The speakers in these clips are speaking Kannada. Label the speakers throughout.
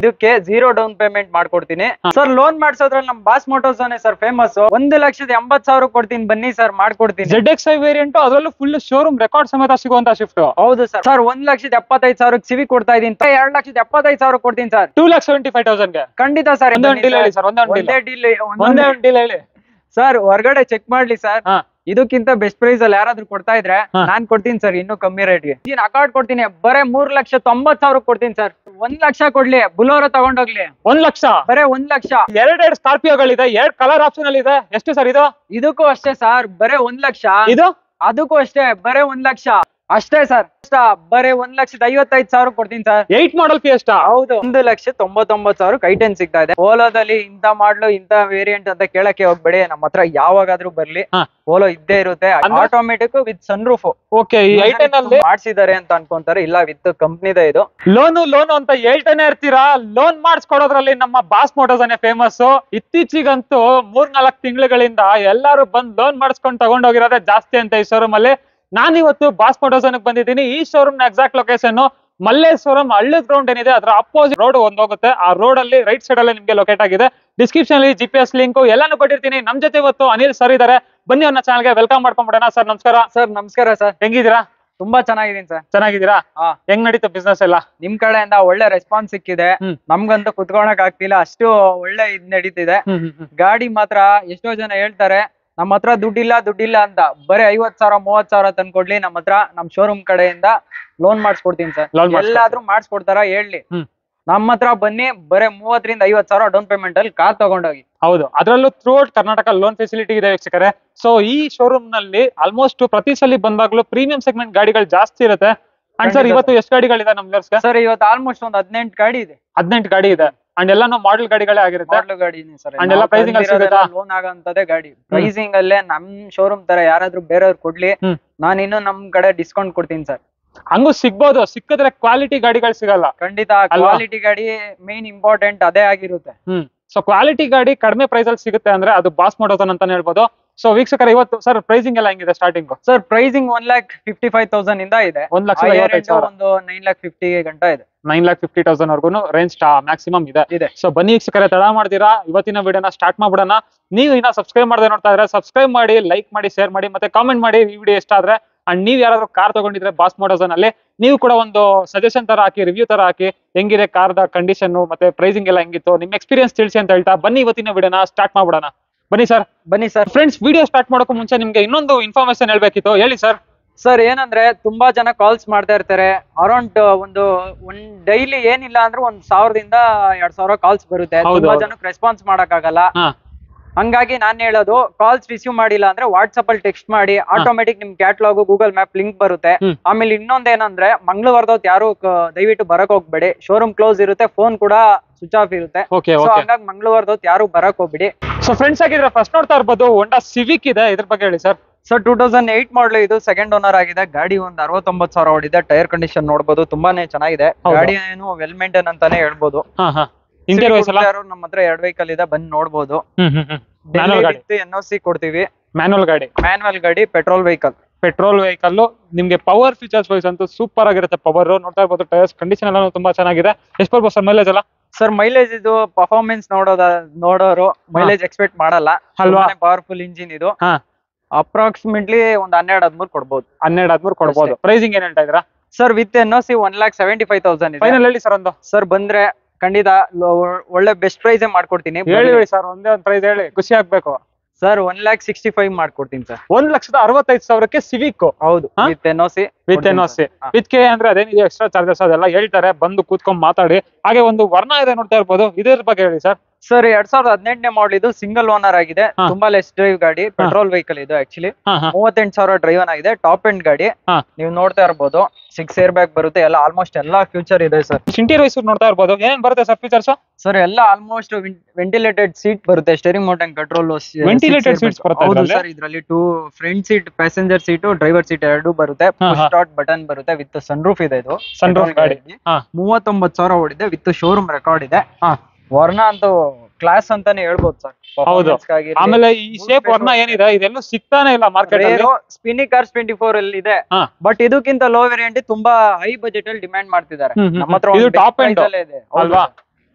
Speaker 1: ಇದಕ್ಕೆ ಜೀರೋ ಡೌನ್ ಪೇಮೆಂಟ್ ಮಾಡ್ಕೊಡ್ತೀನಿ ಸರ್ ಲೋನ್ ಮಾಡ್ಸೋದ್ರಲ್ಲಿ ನಮ್ ಬಾಸ್ ಮೋಟೋಸ್ ಸರ್ ಫೇಮಸ್ ಒಂದು ಲಕ್ಷದ ಎಂಬತ್ ಸಾವಿರ ಕೊಡ್ತೀನಿ ಬನ್ನಿ ಸರ್ ಮಾಡ್ಕೊಡ್ತೀನಿ
Speaker 2: ಜೆಡ್ ಎಕ್ಸ್ ಐ ವೇರಿಯಂಟ್ ಅದರಲ್ಲೂ ಫುಲ್ ಶೋರೂಮ್ ರೆಕಾರ್ಡ್ ಸಮೇತ ಸಿಗುವಂತ ಶಿಫ್ಟ್
Speaker 1: ಹೌದು ಸರ್ ಸರ್ ಒಂದ್ ಲಕ್ಷದ ಎಪ್ಪತ್ತೈದು ಸಾವಿರಕ್ಕೆ ಸಿವಿ ಕೊಡ್ತಾ ಇದೀನಿ ಎರಡ್ ಲಕ್ಷದ ಎಪ್ಪತ್ತೈದು ಸಾವಿರ ಕೊಡ್ತೀನಿ sir
Speaker 2: two lakh seventy five ತೌಸಂಡ್ಗೆ
Speaker 1: ಖಂಡಿತ ಸರ್
Speaker 2: ಒಂದೇ ಒಂದು ಡೀಲ್ ಹೇಳಿ ಸರ್ ಒಂದೇ ಒಂದು
Speaker 1: ಒಂದೇ
Speaker 2: ಡೀಲ್
Speaker 1: ಡೀಲ್
Speaker 2: ಒಂದೇ ಒಂದು ಡೀಲ್ ಹೇಳಿ
Speaker 1: ಸರ್ ಹೊರಗಡೆ ಚೆಕ್ ಮಾಡ್ಲಿ ಸರ್
Speaker 2: ಹಾ.
Speaker 1: ಇದಕ್ಕಿಂತ ಬೆಸ್ಟ್ ಪ್ರೈಸ್ ಅಲ್ಲಿ ಯಾರಾದ್ರೂ ಕೊಡ್ತಾ ಇದ್ರೆ
Speaker 2: ಹಾ.
Speaker 1: ನಾನ್ ಕೊಡ್ತೀನಿ ಸರ್ ಇನ್ನೂ ಕಮ್ಮಿ ರೇಟ್ಗೆ ನೀನ್ ಅಕೌಂಟ್ ಕೊಡ್ತೀನಿ ಬರೇ ಮೂರ್ ಲಕ್ಷ ತೊಂಬತ್ ಸಾವಿರ ಕೊಡ್ತೀನಿ ಸರ್ ಒಂದ್ ಲಕ್ಷ ಕೊಡ್ಲಿ ಬುಲೋರೋ ತಗೊಂಡೋಗ್ಲಿ
Speaker 2: ಒಂದ್ ಲಕ್ಷ
Speaker 1: ಬರೇ ಒಂದ್ ಲಕ್ಷ
Speaker 2: ಎರಡ್ ಎರಡ್ ಸ್ಕಾರ್ಪಿಯೋಗಳಿದೆ ಎರಡ್ ಕಲರ್ ಆಪ್ಷನ್ ಅಲ್ಲಿ ಇದೆ ಎಷ್ಟು ಸರ್ ಇದು
Speaker 1: ಇದಕ್ಕೂ ಅಷ್ಟೇ ಸರ್ ಬರೇ ಒಂದ್ ಲಕ್ಷ
Speaker 2: ಇದು
Speaker 1: ಅದಕ್ಕೂ ಅಷ್ಟೇ ಬರೇ ಒಂದ್ ಲಕ್ಷ ಅಷ್ಟೇ ಸರ್ ಬರೇ ಒಂದ್ ಲಕ್ಷದ ಐವತ್ತೈದು ಸಾವಿರ ಕೊಡ್ತೀನಿ ಸರ್
Speaker 2: ಏಟ್ ಮಾಡಲ್ ಫಿಯೆಸ್ಟಾ
Speaker 1: ಹೌದು ಒಂದು ಲಕ್ಷ ತೊಂಬತ್ತೊಂಬತ್ತು ಸಾವಿರ ಕೈಟೆನ್ ಸಿಗ್ತಾ ಇದೆ ಓಲೋದಲ್ಲಿ ಇಂತ ಮಾಡ್ಲು ಇಂತ ವೇರಿಯಂಟ್ ಅಂತ ಕೇಳಕ್ಕೆ ಹೋಗ್ಬೇಡಿ ನಮ್ಮ ಹತ್ರ ಯಾವಾಗಾದ್ರೂ ಬರ್ಲಿ
Speaker 2: ಹಾ.
Speaker 1: ಓಲೋ ಇದ್ದೇ ಇರುತ್ತೆ
Speaker 2: ಅಂದ್ರೆ?
Speaker 1: ಆಟೋಮೆಟಿಕ್ ವಿತ್ ಸನ್ರೂಫ್
Speaker 2: ಓಕೆ ಈ ಐಟೆನ್ ಅಲ್ಲಿ
Speaker 1: ಮಾಡ್ಸಿದ್ದಾರೆ ಅಂತ ಅನ್ಕೊಂತಾರೆ ಇಲ್ಲ ವಿತ್ ಕಂಪ್ನಿದೆ ಇದು
Speaker 2: ಲೋನು ಲೋನು ಅಂತ ಹೇಳ್ತಾನೆ ಇರ್ತೀರಾ ಲೋನ್ ಮಾಡಿಸ್ಕೊಡೋದ್ರಲ್ಲಿ ನಮ್ಮ ಬಾಸ್ ಮೋಟೋಸ್ ಅನೇ ಫೇಮಸ್ ಇತ್ತೀಚಿಗಂತೂ ಮೂರ್ ನಾಲ್ಕು ತಿಂಗಳುಗಳಿಂದ ಎಲ್ಲಾರು ಬಂದ್ ಲೋನ್ ಮಾಡಿಸ್ಕೊಂಡು ತಗೊಂಡೋಗಿರೋದೇ ಜಾಸ್ತಿ ಅಂತ ಈ ಶೋರೂಮ್ ಅಲ್ಲಿ ನಾನು ಇವತ್ತು ಬಾಸ್ ಮೋಟೋಸ್ ಅನ್ನ ಬಂದಿದ್ದೀನಿ ಈ ಶೋರೂಮ್ ನ ಎಕ್ಸಾಕ್ಟ್ ಲೊಕೇಶನ್ ಮಲ್ಲೇಶ್ವರಂ ಹಳ್ಳದ ಗ್ರೌಂಡ್ ಏನಿದೆ ಅದರ ಅಪೋಸಿಟ್ ರೋಡ್ ಒಂದ್ ಹೋಗುತ್ತೆ ಆ ರೋಡ್ ಅಲ್ಲಿ ರೈಟ್ ಸೈಡ್ ಅಲ್ಲಿ ನಿಮ್ಗೆ ಲೊಕೇಟ್ ಆಗಿದೆ ಡಿಸ್ಕ್ರಿಪ್ಷನ್ ಅಲ್ಲಿ ಜಿ ಪಿ ಎಸ್ ಲಿಂಕ್ ಎಲ್ಲಾನು ಕೊಟ್ಟಿರ್ತೀನಿ ನಮ್ ಜೊತೆ ಇವತ್ತು ಅನಿಲ್ ಸರ್ ಇದಾರೆ ಬನ್ನಿ ಅವ್ರನ್ನ ಚಾನಲ್ಗೆ ವೆಲ್ಕಮ್ ಮಾಡ್ಕೊಂಡ್ಬಿಡೋಣ ಸರ್ ನಮಸ್ಕಾರ
Speaker 1: ಸರ್ ನಮಸ್ಕಾರ ಸರ್
Speaker 2: ಹೆಂಗಿದ್ದೀರಾ
Speaker 1: ತುಂಬಾ ಚೆನ್ನಾಗಿದ್ದೀನಿ ಸರ್
Speaker 2: ಚೆನ್ನಾಗಿದ್ದೀರಾ
Speaker 1: ಹಾ.
Speaker 2: ಹೆಂಗ್ ನಡೀತು ಬಿಸ್ನೆಸ್ ಎಲ್ಲ
Speaker 1: ನಿಮ್ ಕಡೆಯಿಂದ ಒಳ್ಳೆ ರೆಸ್ಪಾನ್ಸ್ ಸಿಕ್ಕಿದೆ
Speaker 2: ಹ್ಮ್.
Speaker 1: ನಮ್ಗಂತೂ ಕುತ್ಕೊಳಕ್ ಆಗ್ತಿಲ್ಲ ಅಷ್ಟು ಒಳ್ಳೆ ಇದ್ ನಡೀತಿದೆ
Speaker 2: ಹ್ಮ್ ಹ್ಮ್ ಹ್ಮ್
Speaker 1: ಗಾಡಿ ಮಾತ್ರ ಎಷ್ಟೋ ಜನ ಹೇಳ್ತಾರೆ ನಮ್ಮ ಹತ್ರ ದುಡ್ಡಿಲ್ಲ ದುಡ್ಡಿಲ್ಲ ಅಂತ ಬರೀ ಐವತ್ ಸಾವಿರ ಮೂವತ್ ಸಾವಿರ ತಂದ್ಕೊಡ್ಲಿ ನಮ್ಮ ಹತ್ರ ನಮ್ ಶೋರೂಮ್ ಕಡೆಯಿಂದ ಲೋನ್ ಮಾಡಿಸ್ಕೊಡ್ತೀನಿ ಸರ್
Speaker 2: Loan ಮಾಡ್ಸ್ಕೊಡ್ತೀರಾ?
Speaker 1: ಎಲ್ಲಾದ್ರೂ ಮಾಡಿಸ್ಕೊಡ್ತಾರ ಹೇಳಿ
Speaker 2: ಹ್ಮ್.
Speaker 1: ನಮ್ಮ ಹತ್ರ ಬನ್ನಿ ಬರೀ ಮೂವತ್ತರಿಂದ ಐವತ್ ಸಾವಿರ ಡೌನ್ ಪೇಮೆಂಟ್ ಅಲ್ಲಿ ಕಾರ್ ತಗೊಂಡೋಗಿ
Speaker 2: ಹೌದು ಅದರಲ್ಲೂ throughout Karnataka loan facility ಇದೆ ವೀಕ್ಷಕರೇ ಸೊ ಈ ಶೋರೂಮ್ ನಲ್ಲಿ ಆಲ್ಮೋಸ್ಟ್ ಪ್ರತಿ ಸಲ ಬಂದಾಗ್ಲೂ ಪ್ರೀಮಿಯಂ ಸೆಗ್ಮೆಂಟ್ ಗಾಡಿಗಳು ಜಾಸ್ತಿ ಇರುತ್ತೆ ಅಂಡ್ ಸರ್
Speaker 1: ಖಂಡಿತ
Speaker 2: ಇವತ್ತು ಎಷ್ಟು ಗಾಡಿಗಳಿದೆ ನಮ್ ಗೆ
Speaker 1: ಸರ್ ಇವತ್ತು ಆಲ್ಮೋಸ್ಟ್ ಒಂದ್ ಹದಿನೆಂಟು ಗಾಡಿ ಇದೆ
Speaker 2: ಹದಿನೆಂಟು ಗಾಡಿ ಇದೆ ಅಂಡ್ ಎಲ್ಲಾನು ಮಾಡೆಲ್ ಗಾಡಿಗಳೇ ಆಗಿರುತ್ತೆ
Speaker 1: ಮಾಡ್ಲು ಗಾಡಿನೇ ಸರ್
Speaker 2: And ಎಲ್ಲ pricing ಅಲ್ಲಿ ಸಿಗುತ್ತಾ?
Speaker 1: ಲೋನ್ ಆಗಂತದೇ ಗಾಡಿ ಪ್ರೈಸಿಂಗ್ ಅಲ್ಲೇ ನಮ್ ಶೋರೂಮ್ ತರ ಯಾರಾದ್ರೂ ಬೇರೆಯವ್ರು ಕೊಡ್ಲಿ
Speaker 2: ಹ್ಮ್.
Speaker 1: ನಾನು ಇನ್ನು ನಮ್ ಕಡೆ ಡಿಸ್ಕೌಂಟ್ ಕೊಡ್ತೀನಿ ಸರ್
Speaker 2: ಹಂಗೂ ಸಿಗ್ಬೋದು ಸಿಕ್ಕಿದ್ರೆ ಕ್ವಾಲಿಟಿ ಗಾಡಿಗಳು ಸಿಗಲ್ಲ
Speaker 1: ಖಂಡಿತ
Speaker 2: ಅಲ್ವಾ?
Speaker 1: ಕ್ವಾಲಿಟಿ ಗಾಡಿ ಮೇನ್ ಇಂಪಾರ್ಟೆಂಟ್ ಅದೇ ಆಗಿರುತ್ತೆ
Speaker 2: ಹ್ಮ್ ಸೊ ಕ್ವಾಲಿಟಿ ಗಾಡಿ ಕಡಿಮೆ ಪ್ರೈಸ್ ಅಲ್ಲಿ ಸಿಗುತ್ತೆ ಅಂದ್ರೆ ಅದು ಬಾಸ್ ಮಾಡೋದನ್ ಅಂತಾನೆ ಹೇಳ್ಬೋದು ಸೊ ವೀಕ್ಷಕರ ಇವತ್ತು ಸರ್ ಪ್ರೈಸಿಂಗ್ ಎಲ್ಲ ಹೆಂಗಿದೆ starting
Speaker 1: sir pricing one lakh fifty five thousand ಇಂದ ಇದೆ
Speaker 2: ಒಂದ್ ಲಕ್ಷದ
Speaker 1: Higher
Speaker 2: ಐವತ್ತೈದು
Speaker 1: end
Speaker 2: ಸಾವಿರ
Speaker 1: ಒಂದು ನೈನ್ ಲ್ಯಾಕ್ ಫಿಫ್ಟಿ ಗಂಟ ಇದೆ
Speaker 2: ನೈನ್ ಲ್ಯಾಕ್ ಫಿಫ್ಟಿ ತೌಸಂಡ್ ವರ್ಗು ರೇಂಜ್ ಮ್ಯಾಕ್ಸಿಮಮ್ ಇದೆ
Speaker 1: ಇದೆ.
Speaker 2: ಸೊ ಬನ್ನಿ ವೀಕ್ಷಕರೇ ತಡ ಮಾಡ್ತೀರಾ ಇವತ್ತಿನ ವಿಡಿಯೋನ ಸ್ಟಾರ್ಟ್ ಮಾಡ್ಬಿಡೋಣ ನೀವು ಇನ್ನ ಸಬ್ಸ್ಕ್ರೈಬ್ ಮಾಡದೆ ನೋಡ್ತಾ ಇದ್ರೆ ಸಬ್ಸ್ಕ್ರೈಬ್ ಮಾಡಿ ಲೈಕ್ ಮಾಡಿ ಶೇರ್ ಮಾಡಿ ಮತ್ತೆ ಕಾಮೆಂಟ್ ಮಾಡಿ ಈ ವಿಡಿಯೋ ಇಷ್ಟ ಆದ್ರೆ ಅಂಡ್ ನೀವು ಯಾರಾದ್ರೂ ಕಾರ್ ತಗೊಂಡಿದ್ರೆ ಬಾಸ್ ಮಾಡೋಸನ್ ಅಲ್ಲಿ ನೀವು ಕೂಡ ಒಂದು ಸಜೆಷನ್ ತರ ಹಾಕಿ ರಿವ್ಯೂ ತರ ಹಾಕಿ ಹೆಂಗಿದೆ ಕಾರ್ದ ಕಂಡೀಷನ್ ಮತ್ತೆ ಪ್ರೈಸಿಂಗ್ ಎಲ್ಲ ಹೆಂಗಿತ್ತು ನಿಮ್ ಎಕ್ಸ್ಪೀರಿಯನ್ಸ್ ತಿಳಿಸಿ ಅಂತ ಹೇಳ್ತಾ ಬನ್ನಿ ಇವತ್ತಿನ ವಿಡಿಯೋನ ಸ್ಟಾರ್ಟ್ ಮಾಡ್ಬಿಡೋಣ ಬನ್ನಿ ಸರ್
Speaker 1: ಬನ್ನಿ ಸರ್
Speaker 2: ಫ್ರೆಂಡ್ಸ್ ವಿಡಿಯೋ ಸ್ಟಾರ್ಟ್ ಮಾಡೋಕ್ಕೂ ಮುಂಚೆ ನಿಮ್ಗೆ ಇನ್ನೊಂದು ಇನ್ಫಾರ್ಮೇಶನ್ ಹೇಳ್ಬೇಕಿತ್ತು ಹೇಳಿ ಸರ್
Speaker 1: ಸರ್ ಏನಂದ್ರೆ ತುಂಬಾ ಜನ ಕಾಲ್ಸ್ ಮಾಡ್ತಾ ಇರ್ತಾರೆ ಅರೌಂಡ್ ಒಂದು ಒಂದ್ ಡೈಲಿ ಏನಿಲ್ಲ ಅಂದ್ರೆ ಒಂದ್ ಸಾವಿರದಿಂದ ಎರಡ್ ಸಾವಿರ ಕಾಲ್ಸ್ ಬರುತ್ತೆ
Speaker 2: ಹೌದು,
Speaker 1: ತುಂಬಾ
Speaker 2: ಹೌದು.
Speaker 1: ಜನಕ್ಕೆ ರೆಸ್ಪಾನ್ಸ್ ಆಗಲ್ಲ
Speaker 2: ಹಾ.
Speaker 1: ಹಂಗಾಗಿ ನಾನ್ ಹೇಳೋದು ಕಾಲ್ಸ್ ರಿಸೀವ್ ಮಾಡಿಲ್ಲ ಅಂದ್ರೆ ವಾಟ್ಸ್ಆಪ್ ಅಲ್ಲಿ ಟೆಕ್ಸ್ಟ್ ಮಾಡಿ ಆಟೋಮೆಟಿಕ್ ನಿಮ್ ಕ್ಯಾಟ್ಲಾಗ್ ಗೂಗಲ್ ಮ್ಯಾಪ್ ಲಿಂಕ್ ಬರುತ್ತೆ
Speaker 2: ಹ್ಮ್.
Speaker 1: ಆಮೇಲೆ ಇನ್ನೊಂದೇನಂದ್ರೆ ಮಂಗಳವಾರದೊತ್ತು ಯಾರು ಕ- ದಯವಿಟ್ಟು ಬರಕ್ ಹೋಗ್ಬೇಡಿ ಶೋರೂಮ್ ಕ್ಲೋಸ್ ಇರುತ್ತೆ ಫೋನ್ ಕೂಡ ಸ್ವಿಚ್ ಆಫ್ ಇರುತ್ತೆ
Speaker 2: ಓಕೆ
Speaker 1: ಸೊ
Speaker 2: ಓಕೆ
Speaker 1: ಹಂಗಾಗಿ ಮಂಗಳವಾರದೊತ್ತು ಯಾರು ಬರಕ್ ಹೋಗ್ಬಿಡಿ
Speaker 2: ಸೊ ಫ್ರೆಂಡ್ಸ್ ಆಗಿದ್ರೆ ಫಸ್ಟ್ ನೋಡ್ತಾ ಇರ್ಬೋದು ಹೊಂಡಾ ಸಿವಿಕ್ ಇದೆ ಇದ್ರ ಬಗ್ಗೆ ಹೇಳಿ sir
Speaker 1: sir two thousand eight model ಇದು ಸೆಕೆಂಡ್ ಓನರ್ ಆಗಿದೆ ಗಾಡಿ ಒಂದ್ ಅರವತ್ತೊಂಬತ್ತು ಸಾವಿರ ಓಡಿದೆ ಟೈರ್ ಕಂಡೀಷನ್ ನೋಡಬಹುದು ತುಂಬಾನೇ ಚೆನ್ನಾಗಿದೆ
Speaker 2: ಹೌದು.
Speaker 1: ಗಾಡಿ ಏನು ವೆಲ್ ಮೇಂಟೈನ್ ಅಂತಾನೆ ಹೇಳ್ಬೋದು
Speaker 2: ಹಾ ಹಾ ಇಂಟೀರಿಯರ್ ವೈಸ್ ಎಲ್ಲ
Speaker 1: ಯಾರು ನಮ್ಮ ಹತ್ರ ಎರಡ್ ವೆಹಿಕಲ್ ಇದೆ ಬಂದು ನೋಡಬಹುದು
Speaker 2: ಹ್ಮ್ ಹ್ಮ್ ಹ್ಮ್ Manual ಗಾಡಿ.
Speaker 1: ಎನ್ ಒ ಸಿ ಕೊಡ್ತೀವಿ
Speaker 2: ಮ್ಯಾನುವಲ್ ಗಾಡಿ
Speaker 1: ಮ್ಯಾನ್ಯಲ್ ಗಾಡಿ ಪೆಟ್ರೋಲ್ ವೆಹಿಕಲ್
Speaker 2: ಪೆಟ್ರೋಲ್ ವೆಹಿಕಲ್ ನಿಮ್ಗೆ ಪವರ್ ಫೀಚರ್ಸ್ ವೈಸ್ ಅಂತೂ ಸೂಪರ್ ಆಗಿರುತ್ತೆ ಪವರ್ ನೋಡ್ತಾ ಇರ್ಬೋದು ಟೈರ್ಸ್ ಕಂಡೀಷನ್ ಎಲ್ಲ ತುಂಬಾ ಚೆನ್ನಾಗಿದೆ ಎಷ್ಟು ಬರ್ಬೋದು ಸರ್ ಮೈಲೇಜ್ ಎಲ್ಲ
Speaker 1: ಸರ್ ಮೈಲೇಜ್ ಇದು ಪರ್ಫಾರ್ಮೆನ್ಸ್ ನೋಡೋದ ನೋಡೋರು ಮೈಲೇಜ್ ಎಕ್ಸ್ಪೆಕ್ಟ್ ಮಾಡಲ್ಲ
Speaker 2: ಅಲ್ವಾ?
Speaker 1: ಪವರ್ಫುಲ್ ಇಂಜಿನ್ ಇದು
Speaker 2: ಹಾ.
Speaker 1: ಅಪ್ರಾಕ್ಸಿಮೇಟ್ಲಿ ಒಂದ್ ಹನ್ನೆರಡು ಹದ್ಮೂರು ಕೊಡ್ಬೋದು
Speaker 2: ಹನ್ನೆರಡು ಹದಿಮೂರು ಕೊಡ್ಬೋದು ಪ್ರೈಸಿಂಗ್ ಏನ್ ಹೇಳ್ತಾ ಇದ್ದೀರಾ
Speaker 1: sir with N O C one lakh seventy five thousand ಇದೆ
Speaker 2: ಫೈನಲ್ ಹೇಳಿ ಸರ್ ಒಂದು
Speaker 1: ಸರ್ ಬಂದ್ರೆ ಖಂಡಿತ ಲೊ- ಒಳ್ಳೆ ಬೆಸ್ಟ್ ಪ್ರೈಸ್ ಮಾಡ್ಕೊಡ್ತೀನಿ
Speaker 2: ಹೇಳಿ ಹೇಳಿ ಸರ್ ಒಂದೇ ಒಂದು ಪ್ರೈಸ್ ಹೇಳಿ ಖುಷಿ ಆಗ್ಬೇಕು
Speaker 1: sir one lakh sixty five ಮಾಡ್ಕೊಡ್ತೀನಿ ಸರ್
Speaker 2: ಒಂದ್ ಲಕ್ಷದ ಅರವತ್ತೈದು ಸಾವಿರಕ್ಕೆ ಸಿವಿಕ್
Speaker 1: ಹೌದು
Speaker 2: ಹಾ?
Speaker 1: With N O C
Speaker 2: with N C with K ಅಂದ್ರೆ ಅದೇನಿದೆ ಎಕ್ಸ್ಟ್ರಾ ಚಾರ್ಜಸ್ ಅದೆಲ್ಲ ಹೇಳ್ತಾರೆ ಬಂದು ಕೂತ್ಕೊಂಡ್ ಮಾತಾಡಿ ಹಾಗೆ ಒಂದು ವರ್ಣ ಇದೆ ನೋಡ್ತಾ ಇರ್ಬೋದು ಇದ್ರ ಬಗ್ಗೆ ಹೇಳಿ ಸರ್
Speaker 1: ಸರ್ ಎರಡ್ ಸಾವಿರದ ಹದಿನೆಂಟನೇ ಮಾಡಲ್ ಇದು ಸಿಂಗಲ್ ಓನರ್ ಆಗಿದೆ
Speaker 2: ಹಾ.
Speaker 1: ತುಂಬಾ ಲೆಸ್ ಡ್ರೈವ್ ಗಾಡಿ ಪೆಟ್ರೋಲ್ ವೆಹಿಕಲ್ ಇದು ಆಕ್ಚುಲಿ
Speaker 2: ಹಾ ಹಾ
Speaker 1: ಮೂವತ್ತೆಂಟು ಸಾವಿರ ಡ್ರೈವನ್ ಆಗಿದೆ ಟಾಪ್ ಎಂಡ್ ಗಾಡಿ
Speaker 2: ಹಾ.
Speaker 1: ನೀವು ನೋಡ್ತಾ ಇರ್ಬೋದು ಸಿಕ್ಸ್ ಏರ್ ಬ್ಯಾಗ್ ಬರುತ್ತೆ ಎಲ್ಲ ಆಲ್ಮೋಸ್ಟ್ ಎಲ್ಲಾ ಫ್ಯೂಚರ್ ಇದೆ ಸರ್
Speaker 2: ಇಂಟೀರಿಯರ್ ವೈಸ್ ನೋಡ್ತಾ ಇರ್ಬೋದು ಏನೇನ್ ಬರುತ್ತೆ ಸರ್ ಫೀಚರ್ಸ್
Speaker 1: ಸರ್ ಎಲ್ಲ ಆಲ್ಮೋಸ್ಟ್ ವೆಂಟಿಲೇಟೆಡ್ ಸೀಟ್ ಬರುತ್ತೆ steering mount and control
Speaker 2: Ventilated seats ಬರುತ್ತಾ
Speaker 1: ಹೌದು
Speaker 2: ಇದ್ರಲ್ಲಿ?
Speaker 1: ಸರ್ ಇದರಲ್ಲಿ two front seat passenger seat driver seat ಎರಡು ಬರುತ್ತೆ
Speaker 2: ಹಾ, ಹಾ.
Speaker 1: ಸ್ಟಾರ್ಟ್ ಬಟನ್ ಬರುತ್ತೆ ವಿತ್ ಸನ್ ರೂಫ್ ಇದೆ ಇದು
Speaker 2: ಸನ್ರೂಫ್
Speaker 1: Petrol
Speaker 2: ಗಾಡಿ
Speaker 1: ಗಾಡಿ.
Speaker 2: ಹಾ.
Speaker 1: ಮೂವತ್ತೊಂಬತ್ತು ಸಾವಿರ ಓಡಿದೆ ವಿತ್ ಶೋರೂಮ್ ರೆಕಾರ್ಡ್ ಇದೆ
Speaker 2: ಹಾ.
Speaker 1: ವರ್ಣ ಅಂತೂ ಕ್ಲಾಸ್ ಅಂತಾನೆ ಹೇಳ್ಬೋದು ಸರ್
Speaker 2: ಹೌದು. ಆಮೇಲೆ ಈ ಶೇಪ್ ವರ್ಣ ಏನಿದೆ ಇದೆಲ್ಲೂ ಸಿಗ್ತಾನೆ ಇಲ್ಲ ಮಾರ್ಕೆಟ್ ಅಲ್ಲಿ
Speaker 1: ಸ್ಪಿನಿ ಕಾರ್ಸ್ ಟ್ವೆಂಟಿ ಫೋರ್ ಅಲ್ಲಿ ಇದೆ
Speaker 2: ಹಾ.
Speaker 1: ಬಟ್ ಇದಕ್ಕಿಂತ ಲೋ ವೇರಿಯಂಟ್ ತುಂಬಾ ಹೈ ಬಜೆಟ್ ಅಲ್ಲಿ ಡಿಮ್ಯಾಂಡ್ ಮಾಡ್ತಿದ್ದಾರೆ
Speaker 2: ಹ್ಮ್, ಹ್ಮ್,
Speaker 1: ನಮ್ಮ ಹತ್ರ
Speaker 2: ಇದು
Speaker 1: ಒಂದು best
Speaker 2: top
Speaker 1: price
Speaker 2: end.
Speaker 1: ಅಲ್ಲೇ ಇದೆ ಹೌದು
Speaker 2: ಅಲ್ವಾ?
Speaker 1: sir.